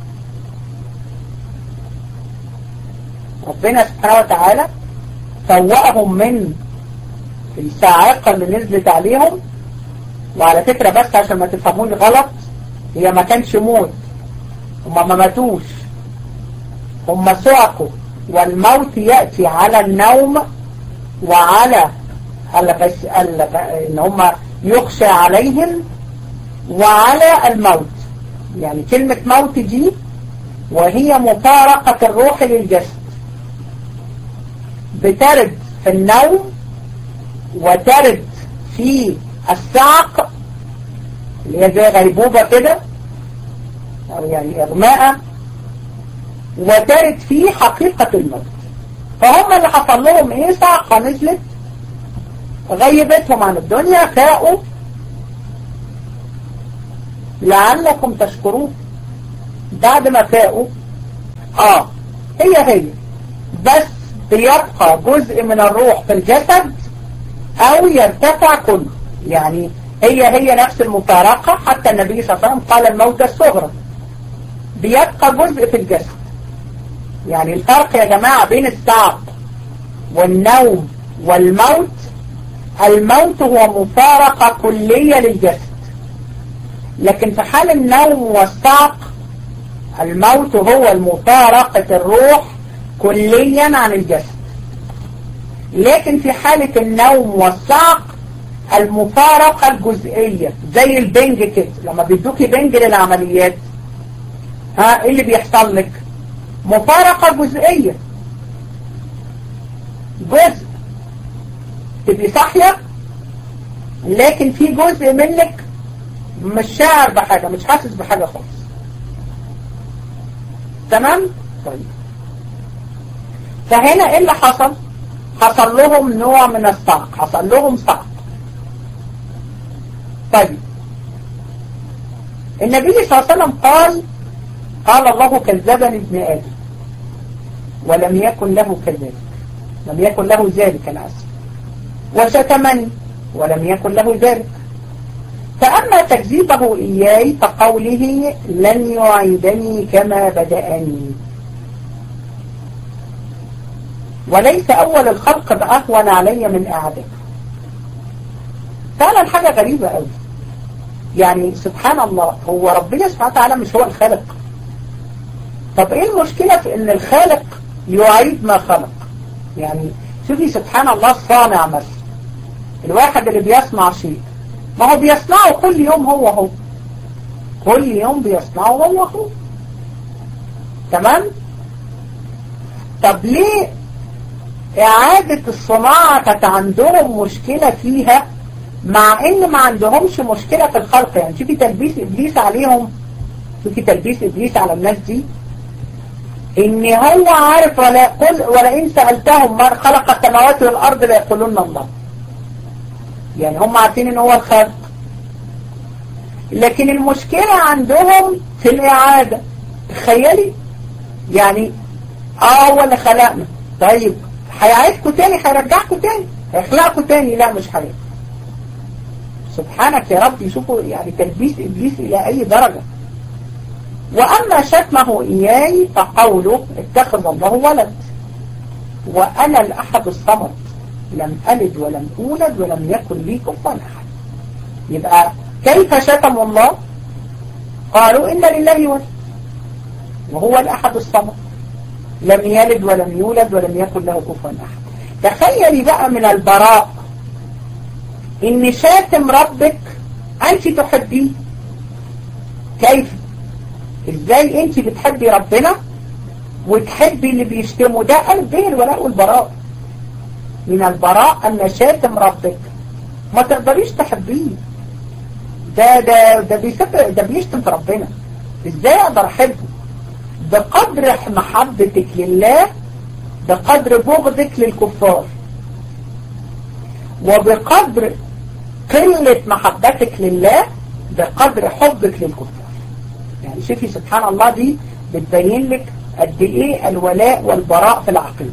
ربنا سبحانه وتعالى فوقهم من الصاعقة اللي نزلت عليهم وعلى فكرة بس عشان ما تفهموني غلط هي ما كانش موت هما ما ماتوش هما صعقوا والموت يأتي على النوم وعلى الغس... الغ... ان هما يخشى عليهم وعلى الموت يعني كلمة موت دي وهي مفارقة الروح للجسد بترد في النوم وترد في الصعق اللي هي زي غيبوبة كده أو يعني إغماء وترد فيه حقيقة الموت فهم اللي حصل لهم إيه صعقة نزلت غيبتهم عن الدنيا فاقوا لعلكم تشكرون بعد ما فاقوا آه هي هي بس بيبقى جزء من الروح في الجسد أو يرتفع كله يعني هي هي نفس المفارقة حتى النبي صلى الله عليه وسلم قال الموت الصغرى بيبقى جزء في الجسد يعني الفرق يا جماعة بين الصعق والنوم والموت الموت هو مفارقة كلية للجسد لكن في حال النوم والصعق الموت هو المفارقة الروح كليا عن الجسد لكن في حالة النوم والصعق المفارقة الجزئية زي البنج كده لما بيدوكي بنج للعمليات ها ايه اللي بيحصل لك مفارقة جزئية جزء تبقي صاحية لكن في جزء منك مش شاعر بحاجة مش حاسس بحاجة خالص تمام طيب فهنا ايه اللي حصل حصل لهم نوع من الصعق حصل لهم صعق طيب النبي صلى الله عليه وسلم قال قال الله كذبني ابن آدم ولم يكن له كذلك لم يكن له ذلك أنا أسف وشتمني ولم يكن له ذلك فأما تكذيبه إياي فقوله لن يعيدني كما بدأني وليس أول الخلق بأهون علي من أعداء فعلا حاجة غريبة قوي يعني سبحان الله هو ربنا سبحانه وتعالى مش هو الخالق طب ايه المشكلة في ان الخالق يعيد ما خلق يعني شوفي سبحان الله الصانع مثلا الواحد اللي بيصنع شيء ما هو بيصنعه كل يوم هو هو كل يوم بيصنعه هو هو تمام طب ليه إعادة الصناعة كانت عندهم مشكلة فيها مع إن ما عندهمش مشكلة في الخلق يعني شوفي تلبيس إبليس عليهم شوفي تلبيس إبليس على الناس دي إن هو عارف ولا يقول ولئن سألتهم من خلق السماوات والأرض ليقولون الله يعني هم عارفين إن هو الخالق لكن المشكلة عندهم في الإعادة تخيلي يعني اه هو اللي خلقنا طيب هيعيدكم تاني هيرجعكم تاني هيخلقكم تاني لا مش هيعيد سبحانك يا رب يشوفوا يعني تلبيس إبليس إلى أي درجة وأما شتمه إياي فقوله اتخذ الله ولد وأنا الأحد الصمد لم ألد ولم أولد ولم يكن لي كفوا أحد يبقى كيف شتموا الله قالوا إن لله ولد وهو الأحد الصمد لم يلد ولم يولد ولم يكن له كفوا أحد تخيلي بقى من البراء إن شاتم ربك أنت تحبيه كيف إزاي أنت بتحبي ربنا وتحبي اللي بيشتمه ده قال به الولاء والبراء من البراء أن شاتم ربك ما تقدريش تحبيه ده ده ده بيسبب ده بيشتم في ربنا ازاي اقدر احبه بقدر محبتك لله بقدر بغضك للكفار وبقدر قلة محبتك لله بقدر حبك للكفار يعني شوفي سبحان الله دي بتبين لك قد ايه الولاء والبراء في العقيدة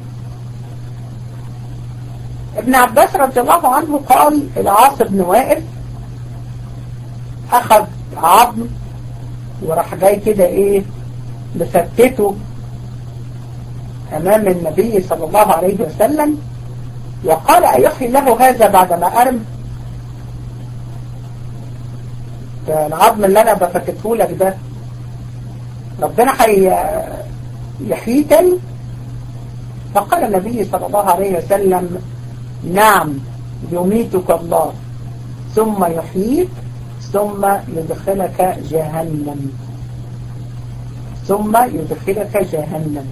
ابن عباس رضي الله عنه قال العاص بن وائل اخذ عظم وراح جاي كده ايه مفتته امام النبي صلى الله عليه وسلم وقال ايحيي له هذا بعدما ارم العظم اللي انا بفتته لك ده ربنا هيحييه تاني فقال النبي صلى الله عليه وسلم نعم يميتك الله ثم يحييك ثم يدخلك جهنم ثم يدخلك جهنم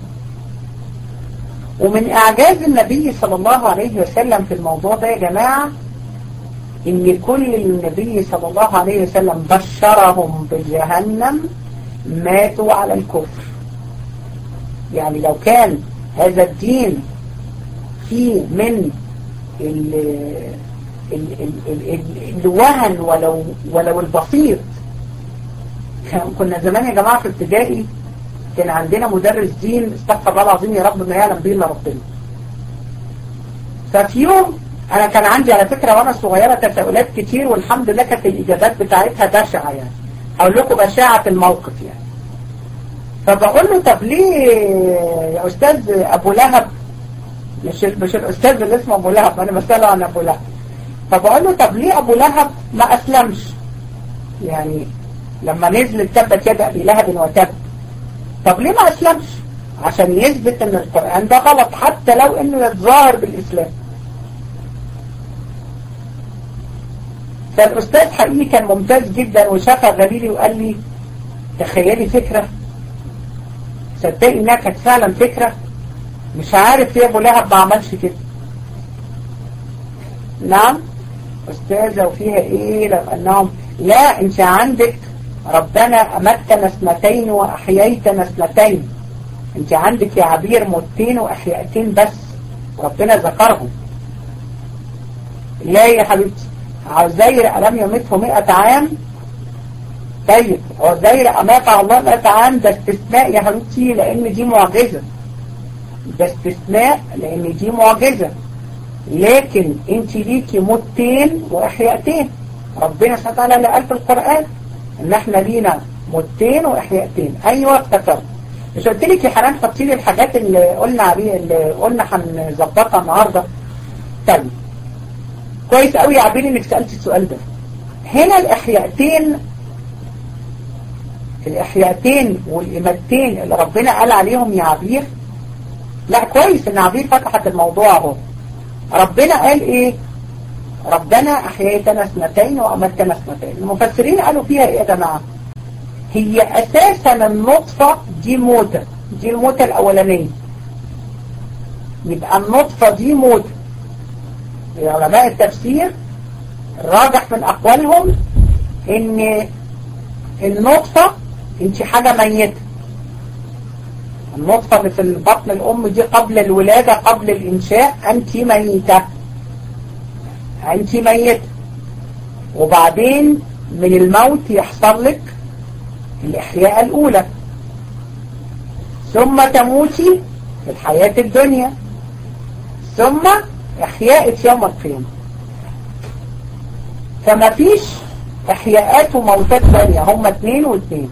ومن اعجاز النبي صلى الله عليه وسلم في الموضوع ده يا جماعة ان كل النبي صلى الله عليه وسلم بشرهم بجهنم ماتوا على الكفر يعني لو كان هذا الدين فيه من ال ال ال ال الوهن ولو ولو البسيط كنا زمان يا جماعة في ابتدائي كان عندنا مدرس دين استغفر الله العظيم يا رب ما يعلم به الا ربنا ففي يوم انا كان عندي على فكرة وانا صغيرة تساؤلات كتير والحمد لله كانت الاجابات بتاعتها بشعة يعني اقول لكم بشاعة الموقف يعني فبقول له طب ليه يا استاذ ابو لهب مش مش الاستاذ اللي اسمه ابو لهب انا بساله عن ابو لهب فبقول له طب ليه ابو لهب ما اسلمش يعني لما نزلت تبت يد ابي لهب وتب طب ليه ما اسلمش عشان يثبت ان القرآن ده غلط حتى لو انه يتظاهر بالاسلام فالاستاذ حقيقي كان ممتاز جدا وشغل لي وقال لي تخيلي فكرة صدقي انها كانت فعلا فكرة مش عارف ليه ابو لهب ما عملش كده نعم استاذة وفيها ايه لو انهم لا انت عندك ربنا امتنا اثنتين واحييتنا اثنتين انت عندك يا عبير موتين واحيائتين بس ربنا ذكرهم لا يا حبيبتي عزير ألم يمته مئة عام طيب عزير أماتع الله مئة عام ده استثناء يا حبيبتي لأن دي معجزة ده استثناء لأن دي معجزة لكن انت ليكي موتين وإحيائتين ربنا سبحانه وتعالى اللي قال في القرآن ان احنا لينا موتين وإحيائتين أيوة افتكرت مش قلت لك يا حنان حطي لي الحاجات اللي قلنا عليها اللي قلنا هنظبطها النهارده طيب كويس قوي يا عبير انك سألت السؤال ده هنا الإحيائتين الإحيائتين والإمادتين اللي ربنا قال عليهم يا عبير لا كويس ان عبير فتحت الموضوع اهو ربنا قال ايه ربنا احييتنا اثنتين وامتنا اثنتين المفسرين قالوا فيها ايه يا جماعه هي اساسا النطفه دي موتة دي الموتة الاولانيه يبقى النطفة دي موت علماء التفسير الراجح من أقوالهم ان النطفة انت حاجة ميتة النطفة اللي في بطن الأم دي قبل الولادة قبل الإنشاء أنت ميتة أنت ميتة وبعدين من الموت يحصل لك الإحياء الأولى ثم تموتي في الحياة الدنيا ثم إحياء يوم القيامة فما فيش إحياءات وموتات ثانية هم اثنين واثنين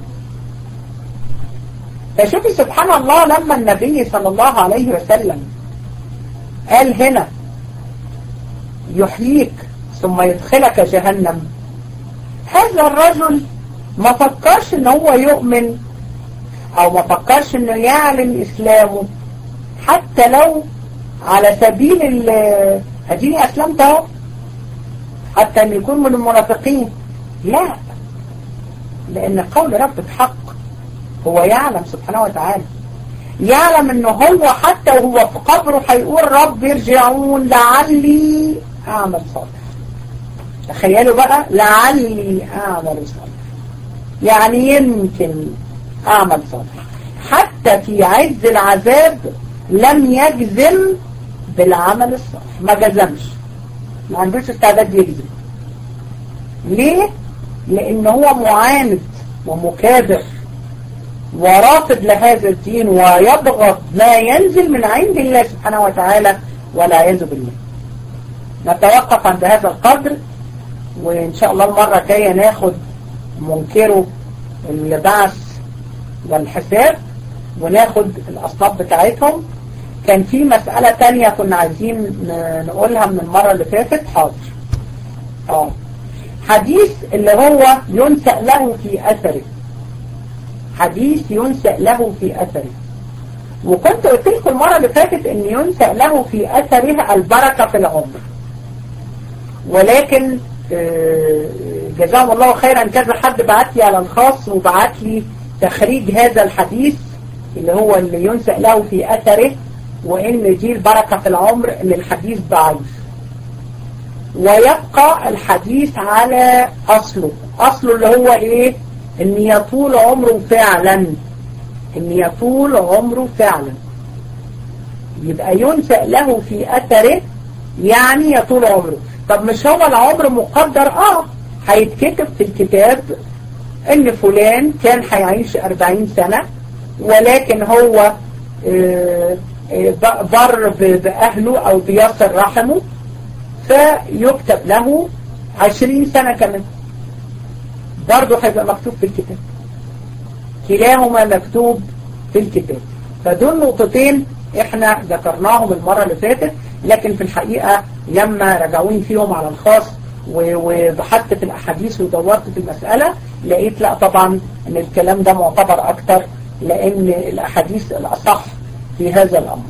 فشوفي سبحان الله لما النبي صلى الله عليه وسلم قال هنا يحييك ثم يدخلك جهنم هذا الرجل ما فكرش ان هو يؤمن او ما فكرش انه يعلن اسلامه حتى لو على سبيل اديني اسلمت اهو حتى ان يكون من المنافقين لا لان قول ربك حق هو يعلم سبحانه وتعالى يعلم انه هو حتى وهو في قبره هيقول رب ارجعون لعلي اعمل صالح تخيلوا بقى لعلي اعمل صالح يعني يمكن اعمل صالح حتى في عز العذاب لم يجزم بالعمل الصالح ما جزمش ما عندوش استعداد يجزم ليه لان هو معاند ومكابر ورافض لهذا الدين ويضغط ما ينزل من عند الله سبحانه وتعالى ولا يعوذ بالله نتوقف عند هذا القدر وإن شاء الله المرة الجاية ناخد منكره البعث والحساب وناخد الأصناف بتاعتهم كان في مسألة تانية كنا عايزين نقولها من المرة اللي فاتت حاضر اه حديث اللي هو ينسأ له في أثره حديث ينسأ له في أثره وكنت قلت لكم المرة اللي فاتت ان ينسأ له في أثره البركة في العمر ولكن جزاهم الله خيرا كذا حد بعت لي على الخاص وبعت لي تخريج هذا الحديث اللي هو اللي ينسأ له في أثره وإن دي البركة في العمر إن الحديث ضعيف ويبقى الحديث على أصله أصله اللي هو إيه إن يطول عمره فعلا إن يطول عمره فعلا يبقى ينسأ له في أثره يعني يطول عمره طب مش هو العمر مقدر اه هيتكتب في الكتاب ان فلان كان هيعيش 40 سنة ولكن هو بر بأهله او بيصل رحمه فيكتب له 20 سنة كمان برضه هيبقى مكتوب في الكتاب كلاهما مكتوب في الكتاب فدول نقطتين احنا ذكرناهم المرة اللي فاتت لكن في الحقيقة لما رجعوني فيهم على الخاص وبحثت في الأحاديث ودورت في المسألة لقيت لا طبعا ان الكلام ده معتبر أكتر لأن الأحاديث الأصح في هذا الأمر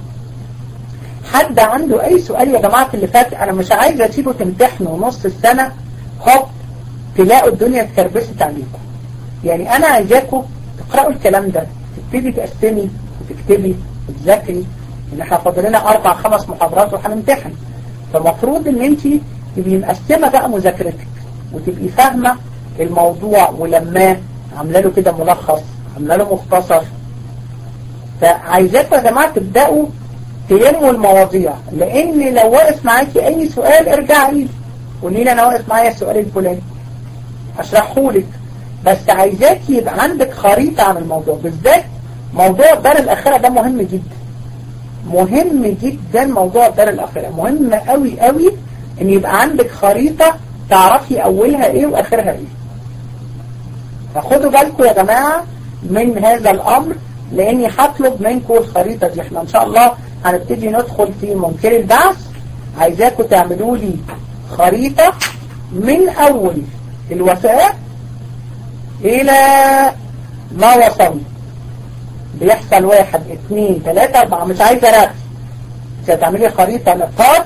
حد عنده أي سؤال يا جماعة اللي فات أنا مش عايز أسيبه تمتحنوا نص السنة هوب تلاقوا الدنيا اتكربست عليكم يعني أنا عايزاكم تقرأوا الكلام ده تبتدي تقسمي وتكتبي وتذاكري ان احنا فاضل لنا اربع خمس محاضرات وهنمتحن فالمفروض ان انت تبقي مقسمه بقى مذاكرتك وتبقي فاهمه الموضوع ولما عامله له كده ملخص عامله له مختصر فعايزاكم يا جماعه تبداوا تلموا المواضيع لان لو واقف معاكي اي سؤال ارجعي لي قولي لي انا واقف معايا السؤال الفلاني اشرحه لك بس عايزاكي يبقى عندك خريطه عن الموضوع بالذات موضوع الدار الاخره ده مهم جدا مهم جدا موضوع الدار الآخرة مهم قوي قوي ان يبقى عندك خريطة تعرفي اولها ايه واخرها ايه فخدوا بالكم يا جماعة من هذا الامر لاني هطلب منكم الخريطة دي احنا ان شاء الله هنبتدي ندخل في منكر البعث عايزاكم تعملوا لي خريطة من اول الوفاة الى ما وصلنا بيحصل واحد اثنين ثلاثة اربعة مش عايزة رأس هتعملي خريطة نقاط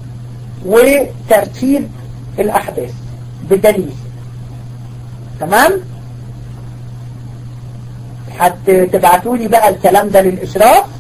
وترتيب الاحداث بدليل تمام هتبعتوا لي بقى الكلام ده للاشراف